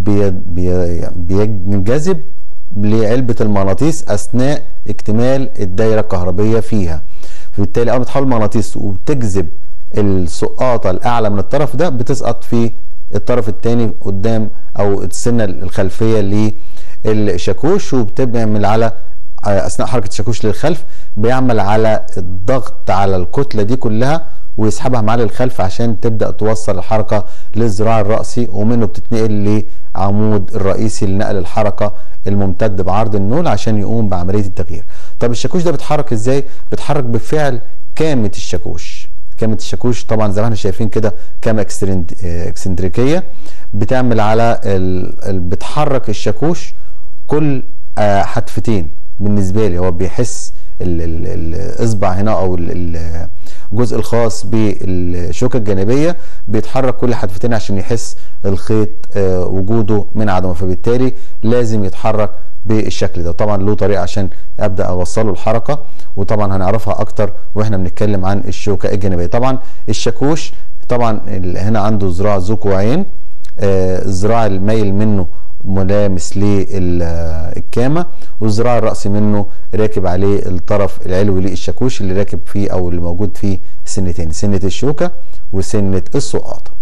بينجذب لعلبه المغناطيس اثناء اكتمال الدايره الكهربيه فيها فبالتالي اول ما تحول المغناطيس وبتجذب السقاطه الاعلى من الطرف ده بتسقط في الطرف الثاني قدام او السنه الخلفيه للشاكوش وبتعمل على اثناء حركه الشاكوش للخلف بيعمل على الضغط على الكتله دي كلها ويسحبها معاه للخلف عشان تبدا توصل الحركه للذراع الراسي ومنه بتتنقل لعمود الرئيسي لنقل الحركه الممتد بعرض النول عشان يقوم بعمليه التغيير. طب الشاكوش ده بيتحرك ازاي؟ بيتحرك بفعل كامه الشاكوش. كامه الشاكوش طبعا زي ما احنا شايفين كده كامه اكسنتريكيه بتعمل على بتحرك الشاكوش كل حتفتين بالنسبه لي هو بيحس الاصبع هنا او الجزء الخاص بالشوكه الجانبيه بيتحرك كل حتفتين عشان يحس الخيط وجوده من عدمه فبالتالي لازم يتحرك بالشكل ده طبعا له طريقه عشان ابدا اوصله الحركه وطبعا هنعرفها اكتر واحنا بنتكلم عن الشوكه الجانبيه طبعا الشاكوش طبعا هنا عنده ذراع ذو كوعين الذراع الميل منه ملامس للكامة والذراع الرأسي منه راكب عليه الطرف العلوي للشاكوش اللي راكب فيه أو اللي موجود فيه سنتين سنة الشوكة وسنة السقاطة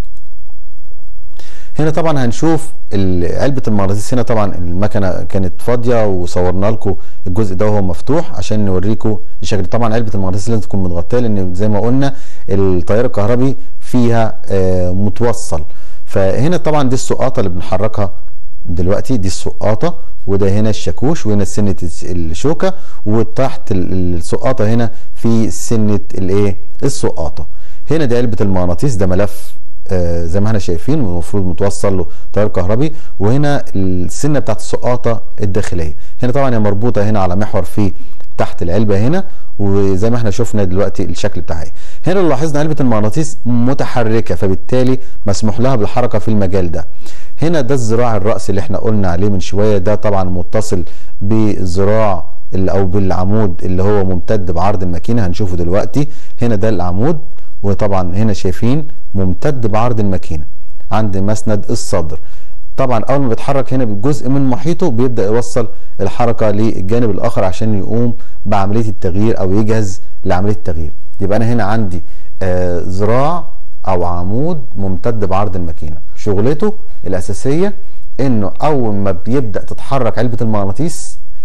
هنا طبعا هنشوف علبة المغناطيس هنا طبعا المكنة كانت فاضية وصورنا لكم الجزء ده وهو مفتوح عشان نوريكم الشكل طبعا علبة المغناطيس لازم تكون متغطية لأن زي ما قلنا التيار الكهربي فيها متوصل فهنا طبعا دي السقاطة اللي بنحركها دلوقتي دي السقاطة وده هنا الشاكوش وهنا سنة الشوكة وتحت السقاطة هنا في سنة الايه السقاطة هنا دي علبة المغناطيس ده ملف آه زي ما احنا شايفين المفروض متوصل له تيار كهربي وهنا السنة بتاعت السقاطة الداخلية هنا طبعا هي مربوطة هنا على محور في تحت العلبة هنا وزي ما احنا شفنا دلوقتي الشكل بتاعها هنا لو لاحظنا علبة المغناطيس متحركة فبالتالي مسموح لها بالحركة في المجال ده هنا ده الذراع الرأسي اللي احنا قلنا عليه من شوية ده طبعا متصل بالذراع او بالعمود اللي هو ممتد بعرض الماكينة هنشوفه دلوقتي هنا ده العمود وطبعا هنا شايفين ممتد بعرض الماكينة عند مسند الصدر طبعا اول ما بيتحرك هنا بجزء من محيطه بيبدا يوصل الحركه للجانب الاخر عشان يقوم بعمليه التغيير او يجهز لعمليه التغيير يبقى انا هنا عندي آه ذراع او عمود ممتد بعرض الماكينه شغلته الاساسيه انه اول ما بيبدا تتحرك علبه المغناطيس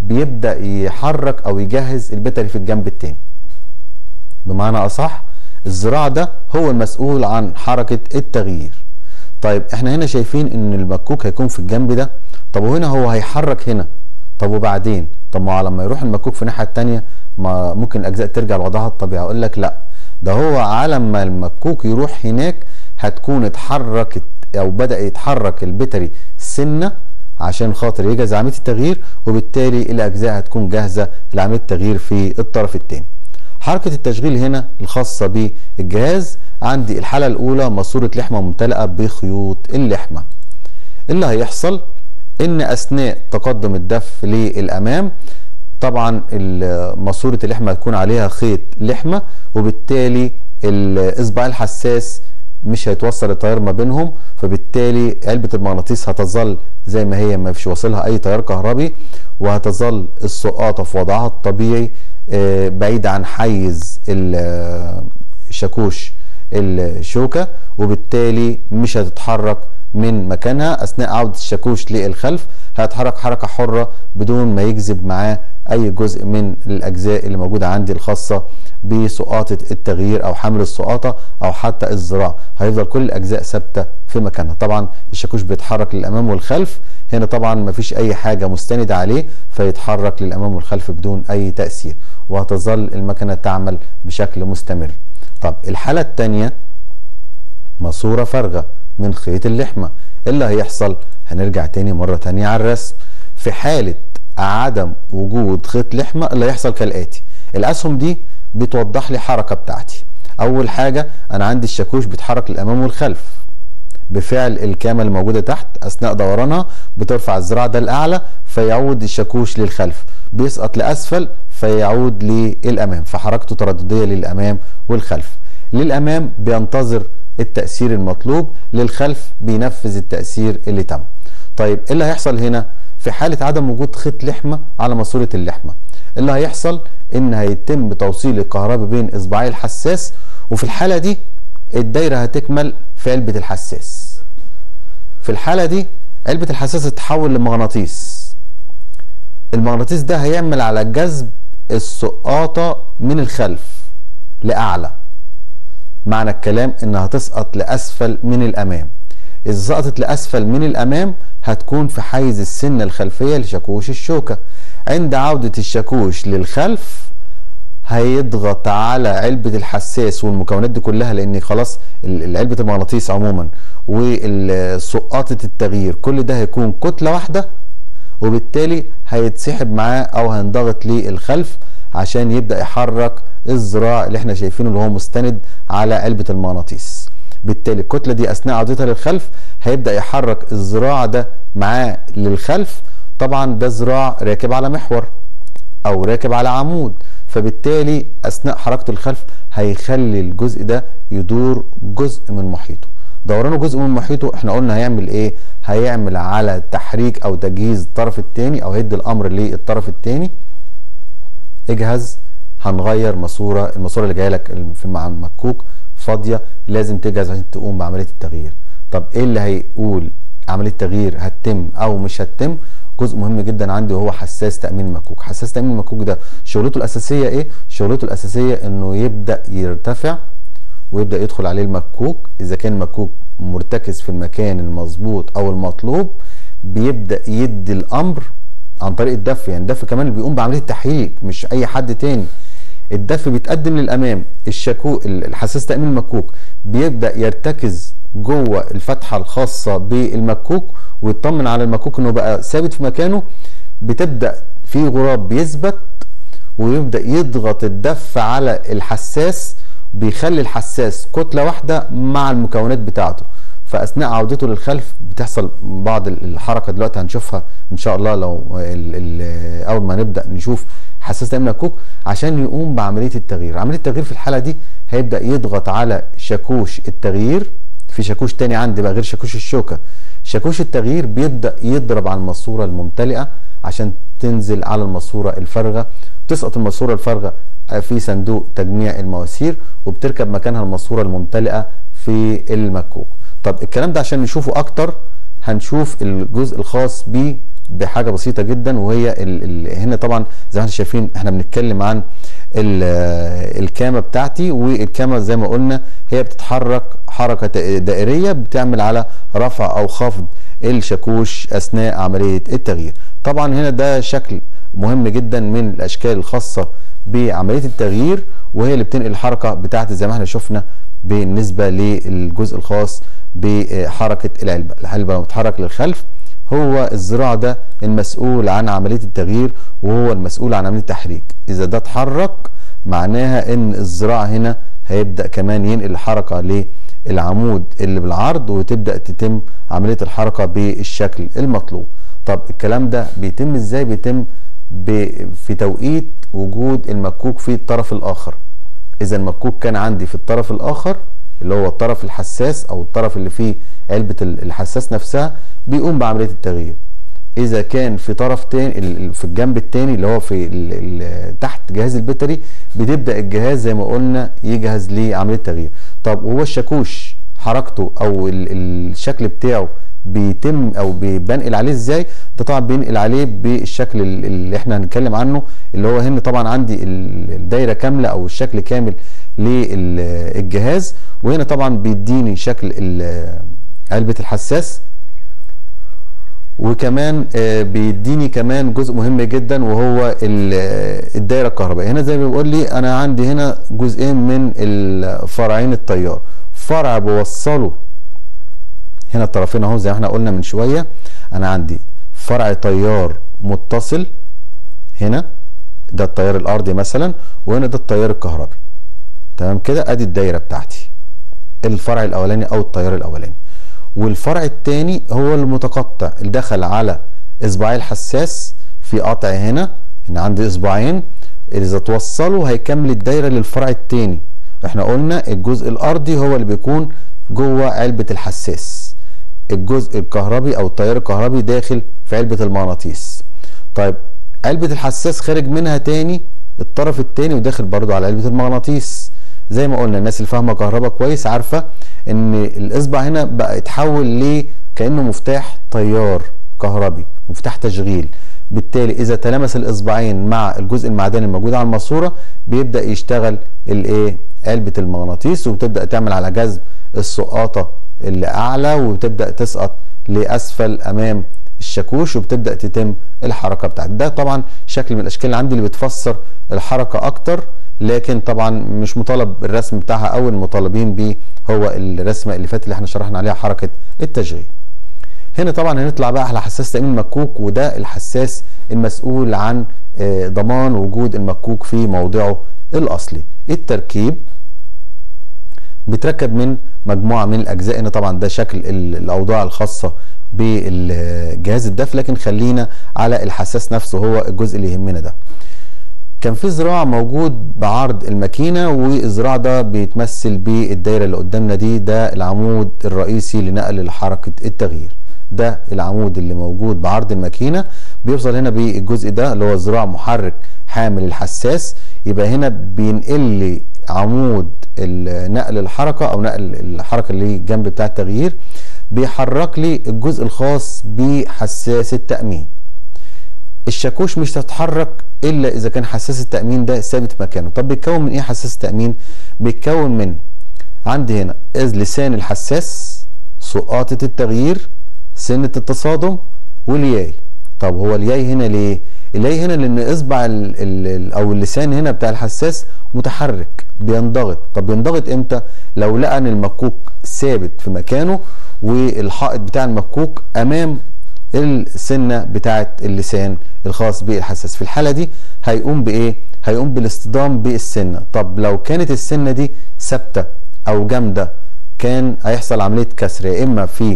بيبدا يحرك او يجهز البتري في الجنب التاني بمعنى اصح الذراع ده هو المسؤول عن حركه التغيير طيب احنا هنا شايفين ان المكوك هيكون في الجنب ده طب وهنا هو هيحرك هنا طب وبعدين طب ما لما يروح المكوك في الناحيه الثانيه ما ممكن الاجزاء ترجع لوضعها الطبيعي اقول لك لا ده هو على ما المكوك يروح هناك هتكون اتحركت او بدا يتحرك البتري سنه عشان خاطر يجهز عمليه التغيير وبالتالي الاجزاء هتكون جاهزه لعمليه التغيير في الطرف الثاني حركه التشغيل هنا الخاصه بالجهاز عندي الحاله الاولى ماسوره لحمه ممتلئه بخيوط اللحمه اللي هيحصل ان اثناء تقدم الدف للامام طبعا ماسوره اللحمه هتكون عليها خيط لحمه وبالتالي الاصبع الحساس مش هيتوصل التيار ما بينهم فبالتالي علبه المغناطيس هتظل زي ما هي ما فيش واصلها اي تيار كهربي وهتظل السقاطه في وضعها الطبيعي بعيد عن حيز الشاكوش الشوكه وبالتالي مش هتتحرك من مكانها اثناء عوده الشاكوش للخلف هيتحرك حركه حره بدون ما يجذب معاه اي جزء من الاجزاء اللي موجوده عندي الخاصه بسقاطه التغيير او حمل السقاطه او حتى الذراع هيفضل كل الاجزاء ثابته في مكانها طبعا الشاكوش بيتحرك للامام والخلف هنا طبعا ما فيش اي حاجه مستنده عليه فيتحرك للامام والخلف بدون اي تاثير وهتظل المكنه تعمل بشكل مستمر طب الحاله الثانيه ماسوره فارغه من خيط اللحمه اللي هيحصل هنرجع تاني مره تانية على الرسم في حاله عدم وجود خيط لحمه اللي هيحصل كالاتي الاسهم دي بتوضح لي حركه بتاعتي اول حاجه انا عندي الشاكوش بيتحرك للامام والخلف بفعل الكامه اللي موجوده تحت اثناء دورانها بترفع الذراع ده الاعلى فيعود الشاكوش للخلف بيسقط لاسفل فيعود للامام فحركته تردديه للامام والخلف للامام بينتظر التاثير المطلوب للخلف بينفذ التاثير اللي تم طيب ايه اللي هيحصل هنا في حاله عدم وجود خيط لحمه على ماسوره اللحمه اللي هيحصل ان هيتم توصيل الكهرباء بين اصبعي الحساس وفي الحاله دي الدايره هتكمل في علبه الحساس في الحاله دي علبه الحساس تتحول لمغناطيس المغناطيس ده هيعمل على جذب السقاطه من الخلف لاعلى معنى الكلام انها تسقط لاسفل من الامام اذا سقطت لاسفل من الامام هتكون في حيز السنه الخلفيه لشاكوش الشوكه عند عوده الشاكوش للخلف هيضغط على علبة الحساس والمكونات دي كلها لان خلاص علبة المغناطيس عموما وسقاطة التغيير كل ده هيكون كتلة واحدة وبالتالي هيتسحب معاه او هينضغط للخلف عشان يبدأ يحرك الذراع اللي احنا شايفينه اللي هو مستند على علبة المغناطيس بالتالي الكتلة دي اثناء عودتها للخلف هيبدأ يحرك الذراع ده معاه للخلف طبعا ده ذراع راكب على محور او راكب على عمود فبالتالي اثناء حركه الخلف هيخلي الجزء ده يدور جزء من محيطه دورانه جزء من محيطه احنا قلنا هيعمل ايه هيعمل على تحريك او تجهيز الطرف الثاني او هيدي الامر للطرف الثاني اجهز هنغير ماسوره الماسوره اللي جايه لك في مع المكوك فاضيه لازم تجهز عشان تقوم بعمليه التغيير طب ايه اللي هيقول عمليه تغيير هتتم او مش هتتم جزء مهم جدا عندي وهو حساس تامين المكوك حساس تامين المكوك ده شغلته الاساسيه ايه شغلته الاساسيه انه يبدا يرتفع ويبدا يدخل عليه المكوك اذا كان المكوك مرتكز في المكان المظبوط او المطلوب بيبدا يدي الامر عن طريق الدف يعني الدف كمان اللي بيقوم بعمليه تحريك مش اي حد تاني الدف بيتقدم للامام الشاكوك الحساس تامين المكوك بيبدا يرتكز جوه الفتحه الخاصه بالمكوك ويطمن على المكوك انه بقى ثابت في مكانه بتبدا في غراب بيثبت ويبدا يضغط الدف على الحساس بيخلي الحساس كتله واحده مع المكونات بتاعته فاثناء عودته للخلف بتحصل بعض الحركه دلوقتي هنشوفها ان شاء الله لو ال ال اول ما نبدا نشوف حساس تامين المكوك عشان يقوم بعمليه التغيير عمليه التغيير في الحاله دي هيبدا يضغط على شاكوش التغيير في شاكوش تاني عندي بقى غير شاكوش الشوكه شاكوش التغيير بيبدا يضرب على الماسوره الممتلئه عشان تنزل على الماسوره الفارغه تسقط الماسوره الفارغه في صندوق تجميع المواسير وبتركب مكانها الماسوره الممتلئه في المكوك طب الكلام ده عشان نشوفه اكتر هنشوف الجزء الخاص بحاجه بسيطه جدا وهي ال ال هنا طبعا زي ما احنا شايفين احنا بنتكلم عن الكامه بتاعتي والكامه زي ما قلنا هي بتتحرك حركه دائريه بتعمل على رفع او خفض الشاكوش اثناء عمليه التغيير طبعا هنا ده شكل مهم جدا من الاشكال الخاصه بعمليه التغيير وهي اللي بتنقل الحركه بتاعتي زي ما احنا شفنا بالنسبه للجزء الخاص بحركه العلبه العلبه لما بتتحرك للخلف هو الذراع ده المسؤول عن عمليه التغيير وهو المسؤول عن عمليه التحريك اذا ده اتحرك معناها ان الذراع هنا هيبدا كمان ينقل الحركه للعمود اللي بالعرض وتبدا تتم عمليه الحركه بالشكل المطلوب طب الكلام ده بيتم ازاي بيتم في توقيت وجود المكوك في الطرف الاخر اذا المكوك كان عندي في الطرف الاخر اللي هو الطرف الحساس او الطرف اللي فيه علبه الحساس نفسها بيقوم بعمليه التغيير اذا كان في طرف تاني في الجنب التاني اللي هو في تحت جهاز البتري بتبدا الجهاز زي ما قلنا يجهز لعمليه التغيير طب وهو الشاكوش حركته او الشكل بتاعه بيتم او بنقل عليه ازاي ده طبعا بينقل عليه بالشكل اللي احنا هنتكلم عنه اللي هو هنا طبعا عندي الدايره كامله او الشكل كامل للجهاز وهنا طبعا بيديني شكل علبه الحساس وكمان بيديني كمان جزء مهم جدا وهو الدايره الكهربائيه هنا زي ما بيقول لي انا عندي هنا جزئين من الفرعين التيار فرع بوصله هنا الطرفين اهو زي ما احنا قلنا من شويه انا عندي فرع تيار متصل هنا ده التيار الارضي مثلا وهنا ده التيار الكهربي تمام كده ادي الدايره بتاعتي الفرع الاولاني او التيار الاولاني والفرع الثاني هو المتقطع اللي دخل على اصبعي الحساس في قطع هنا هنا عندي اصبعين اذا توصلوا هيكمل الدايره للفرع الثاني احنا قلنا الجزء الارضي هو اللي بيكون جوه علبه الحساس الجزء الكهربي او التيار الكهربي داخل في علبه المغناطيس طيب علبه الحساس خارج منها تاني الطرف التاني وداخل برضو على علبه المغناطيس زي ما قلنا الناس اللي فاهمه كهرباء كويس عارفه ان الاصبع هنا بقى يتحول ل كانه مفتاح تيار كهربي مفتاح تشغيل بالتالي اذا تلامس الاصبعين مع الجزء المعدني الموجود على الماسوره بيبدا يشتغل الايه علبه المغناطيس وبتبدا تعمل على جذب السقاطه اللي اعلى وتبدا تسقط لاسفل امام الشاكوش وبتبدا تتم الحركه بتاعتها ده طبعا شكل من الاشكال اللي عندي اللي بتفسر الحركه اكتر لكن طبعا مش مطالب الرسم بتاعها او المطالبين بيه هو الرسمه اللي فاتت اللي احنا شرحنا عليها حركه التشغيل هنا طبعا هنطلع بقى على حساس تامين المكوك وده الحساس المسؤول عن ضمان وجود المكوك في موضعه الاصلي التركيب بيتركب من مجموعه من الاجزاء هنا طبعا ده شكل الاوضاع الخاصه بالجهاز الدف لكن خلينا على الحساس نفسه هو الجزء اللي يهمنا ده كان في ذراع موجود بعرض الماكينه والذراع ده بيتمثل بالدايره اللي قدامنا دي ده العمود الرئيسي لنقل حركه التغيير ده العمود اللي موجود بعرض الماكينه بيوصل هنا بالجزء ده اللي هو ذراع محرك حامل الحساس يبقى هنا بينقل لي عمود نقل الحركه او نقل الحركه اللي جنب بتاع التغيير بيحرك لي الجزء الخاص بحساس التامين الشاكوش مش هتتحرك الا اذا كان حساس التامين ده ثابت مكانه طب بيتكون من ايه حساس التامين بيتكون من عندي هنا لسان الحساس سقاطه التغيير سنه التصادم والياي طب هو الياي هنا ليه الياي هنا لان اصبع ال ال او اللسان هنا بتاع الحساس متحرك بينضغط طب بينضغط امتى لو لقى ان المكوك ثابت في مكانه والحائط بتاع المكوك امام السنه بتاعه اللسان الخاص بالحساس في الحاله دي هيقوم بايه هيقوم بالاصطدام بالسنه طب لو كانت السنه دي ثابته او جامده كان هيحصل عمليه كسر يا اما في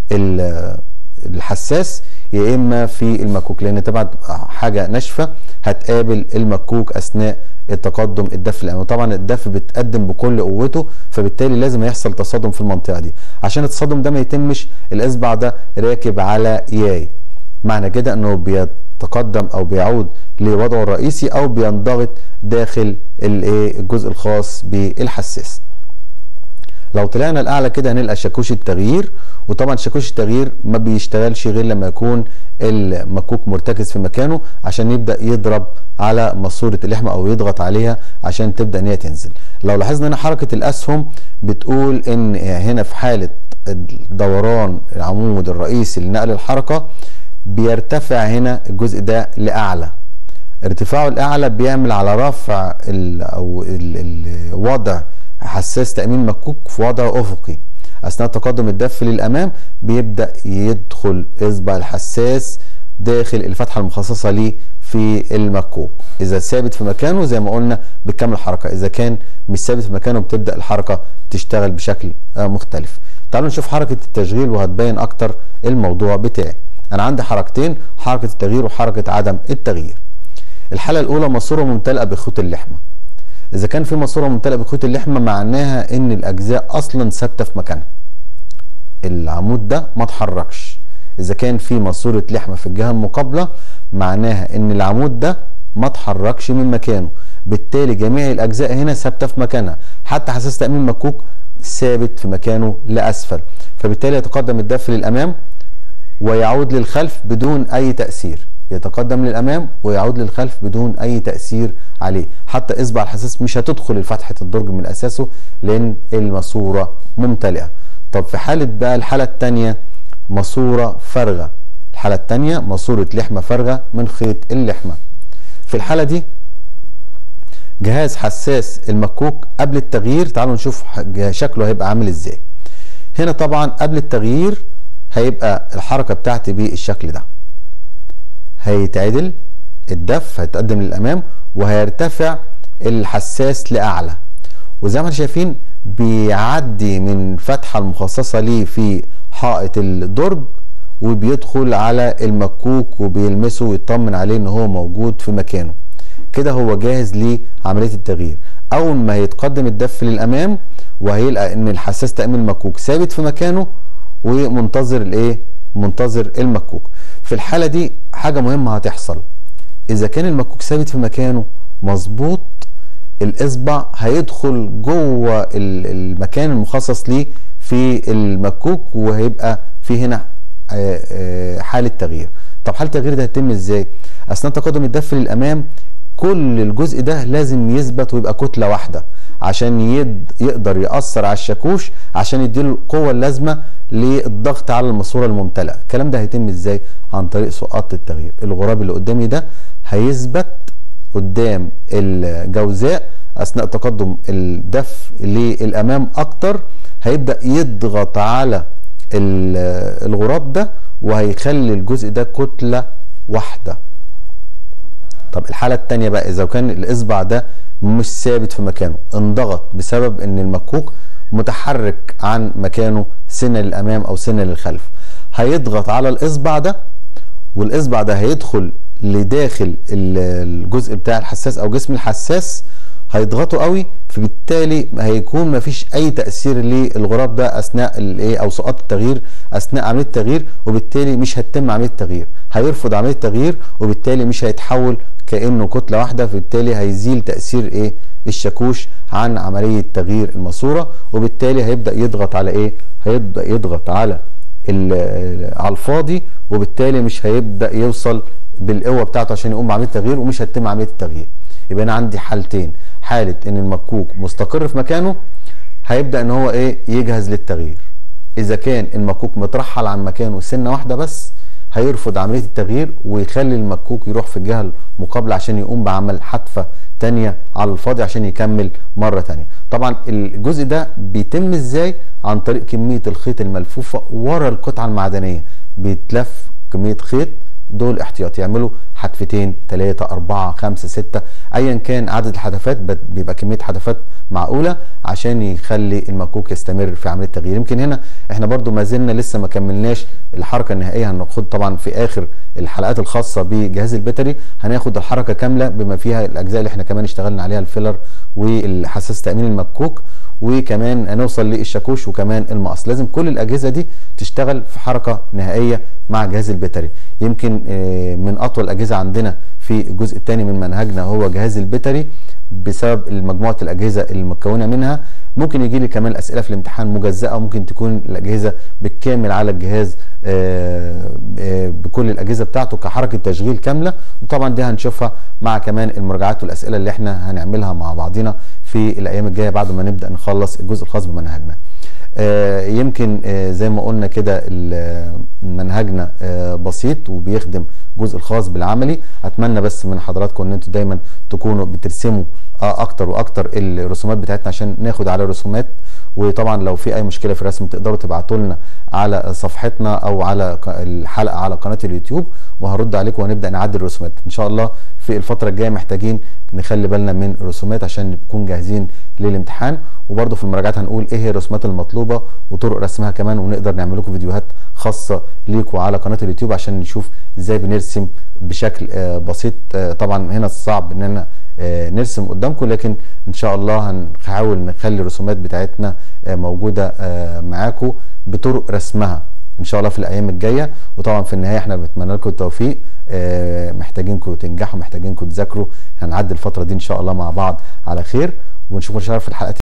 الحساس يا اما في المكوك لان طبعا حاجه ناشفه هتقابل المكوك اثناء التقدم الدف الامامي طبعا الدف بيتقدم بكل قوته فبالتالي لازم يحصل تصادم في المنطقه دي عشان التصادم ده ما يتمش الاصبع ده راكب على ياي معنى كده انه بيتقدم او بيعود لوضعه الرئيسي او بينضغط داخل الايه الجزء الخاص بالحساس لو طلعنا الاعلى كده هنلقى شاكوش التغيير وطبعا شاكوش التغيير ما بيشتغلش غير لما يكون المكوك مرتكز في مكانه عشان يبدا يضرب على ماسوره اللحمه او يضغط عليها عشان تبدا ان هي تنزل لو لاحظنا هنا حركه الاسهم بتقول ان هنا في حاله دوران العمود الرئيسي لنقل الحركه بيرتفع هنا الجزء ده لاعلى ارتفاعه الاعلى بيعمل على رفع ال او الوضع حساس تامين مكوك في وضع افقي اثناء تقدم الدف للامام بيبدا يدخل اصبع الحساس داخل الفتحه المخصصه ليه في المكوك اذا ثابت في مكانه زي ما قلنا بتكمل الحركه اذا كان مش ثابت في مكانه بتبدا الحركه تشتغل بشكل مختلف تعالوا نشوف حركه التشغيل وهتبين اكتر الموضوع بتاعي انا عندي حركتين حركه التغيير وحركه عدم التغيير الحاله الاولى ماسوره ممتلئه بخيوط اللحمه اذا كان في ماسوره ممتلئه بخيوط اللحمه معناها ان الاجزاء اصلا ثابته في مكانها العمود ده ما اتحركش اذا كان في ماسوره لحمه في الجهه المقابله معناها ان العمود ده ما اتحركش من مكانه بالتالي جميع الاجزاء هنا ثابته في مكانها حتى حساس تامين مكوك ثابت في مكانه لاسفل فبالتالي يتقدم الدف للامام ويعود للخلف بدون اي تاثير يتقدم للامام ويعود للخلف بدون اي تاثير عليه حتى اصبع الحساس مش هتدخل فتحه الدرج من اساسه لان الماسوره ممتلئه طب في حاله بقى الحاله الثانيه ماسوره فارغه الحاله الثانيه ماسوره لحمه فارغه من خيط اللحمه في الحاله دي جهاز حساس المكوك قبل التغيير تعالوا نشوف شكله هيبقى عامل ازاي هنا طبعا قبل التغيير هيبقى الحركه بتاعتي بالشكل ده هيتعدل الدف هيتقدم للامام وهيرتفع الحساس لاعلى وزي ما احنا شايفين بيعدي من فتحه المخصصه ليه في حائط الدرج وبيدخل على المكوك وبيلمسه ويطمن عليه ان هو موجود في مكانه كده هو جاهز لعمليه التغيير اول ما هيتقدم الدف للامام وهيلقى ان الحساس تامين المكوك ثابت في مكانه ومنتظر الايه منتظر المكوك في الحاله دي حاجه مهمه هتحصل اذا كان المكوك ثابت في مكانه مظبوط الاصبع هيدخل جوه المكان المخصص ليه في المكوك وهيبقى في هنا حاله تغيير طب حاله التغيير ده هيتم ازاي اثناء تقدم الدف للامام كل الجزء ده لازم يثبت ويبقى كتله واحده عشان يد يقدر ياثر على الشاكوش عشان يديله القوه اللازمه للضغط على الماسوره الممتلئه الكلام ده هيتم ازاي عن طريق سقاط التغيير الغراب اللي قدامي ده هيثبت قدام الجوزاء اثناء تقدم الدف للامام اكتر هيبدا يضغط على الغراب ده وهيخلي الجزء ده كتله واحده طب الحاله الثانيه بقى اذا كان الاصبع ده مش ثابت في مكانه انضغط بسبب ان المكوك متحرك عن مكانه سنه للامام او سنه للخلف هيضغط على الاصبع ده والاصبع ده هيدخل لداخل الجزء بتاع الحساس او جسم الحساس هيضغطوا قوي فبالتالي هيكون مفيش اي تاثير للغراب ده اثناء الايه او سقاط التغيير اثناء عمليه التغيير وبالتالي مش هتتم عمليه التغيير هيرفض عمليه التغيير وبالتالي مش هيتحول كانه كتله واحده فبالتالي هيزيل تاثير ايه الشاكوش عن عمليه تغيير الماسوره وبالتالي هيبدا يضغط على ايه هيبدا يضغط على على الفاضي وبالتالي مش هيبدا يوصل بالقوه بتاعته عشان يقوم بعمليه التغيير ومش هتتم عمليه التغيير يبقى انا عندي حالتين حاله ان المكوك مستقر في مكانه هيبدا ان هو ايه يجهز للتغيير اذا كان المكوك مترحل عن مكانه سنه واحده بس هيرفض عمليه التغيير ويخلي المكوك يروح في الجهه المقابله عشان يقوم بعمل حتفه تانية على الفاضي عشان يكمل مرة تانية طبعا الجزء ده بيتم ازاي عن طريق كمية الخيط الملفوفة ورا القطعة المعدنية بيتلف كمية خيط دول احتياط يعملوا حتفتين ثلاثة أربعة خمسة ستة أيا كان عدد الحدفات بيبقى كمية حدفات معقولة عشان يخلي المكوك يستمر في عملية التغيير يمكن هنا احنا برضو ما زلنا لسه ما كملناش الحركة النهائية هناخد طبعا في آخر الحلقات الخاصة بجهاز البتري هناخد الحركة كاملة بما فيها الأجزاء اللي احنا كمان اشتغلنا عليها الفيلر والحساس تأمين المكوك وكمان هنوصل للشاكوش وكمان المقص لازم كل الاجهزه دي تشتغل في حركه نهائيه مع جهاز البتري يمكن من اطول الاجهزه عندنا في الجزء الثاني من منهجنا هو جهاز البتري بسبب مجموعه الاجهزه المكونه منها ممكن يجي لي كمان اسئله في الامتحان مجزاه ممكن تكون الاجهزه بالكامل على الجهاز آه، آه، بكل الاجهزه بتاعته كحركه تشغيل كامله وطبعا دي هنشوفها مع كمان المراجعات والاسئله اللي احنا هنعملها مع بعضينا في الايام الجايه بعد ما نبدا نخلص الجزء الخاص بمنهجنا آه، يمكن آه، زي ما قلنا كده ال- منهجنا آه، بسيط وبيخدم الجزء الخاص بالعملي اتمنى بس من حضراتكم ان انتوا دايما تكونوا بترسموا آه، اكتر واكتر الرسومات بتاعتنا عشان ناخد على رسومات وطبعا لو في اي مشكله في الرسم تقدروا تبعتوا لنا على صفحتنا او على ق- الحلقه على قناه اليوتيوب وهرد عليكم وهنبدا نعدل الرسومات ان شاء الله في الفتره الجايه محتاجين نخلي بالنا من الرسومات عشان نكون جاهزين للامتحان وبرده في المراجعات هنقول ايه هي الرسومات المطلوبه وطرق رسمها كمان ونقدر نعمل لكم فيديوهات خاصه ليكم على قناه اليوتيوب عشان نشوف ازاي بنرسم بشكل آه، بسيط آه، طبعا هنا صعب اننا آه، نرسم قدامكم لكن ان شاء الله هنحاول نخلي الرسومات بتاعتنا آه، موجوده آه، معاكم بطرق رسمها ان شاء الله في الايام الجايه وطبعا في النهايه احنا بنتمنى لكم التوفيق آه، محتاجينكم تنجحوا محتاجينكم تذاكروا هنعدي الفتره دي ان شاء الله مع بعض على خير ونشوفكم ان شاء الله في الحلقات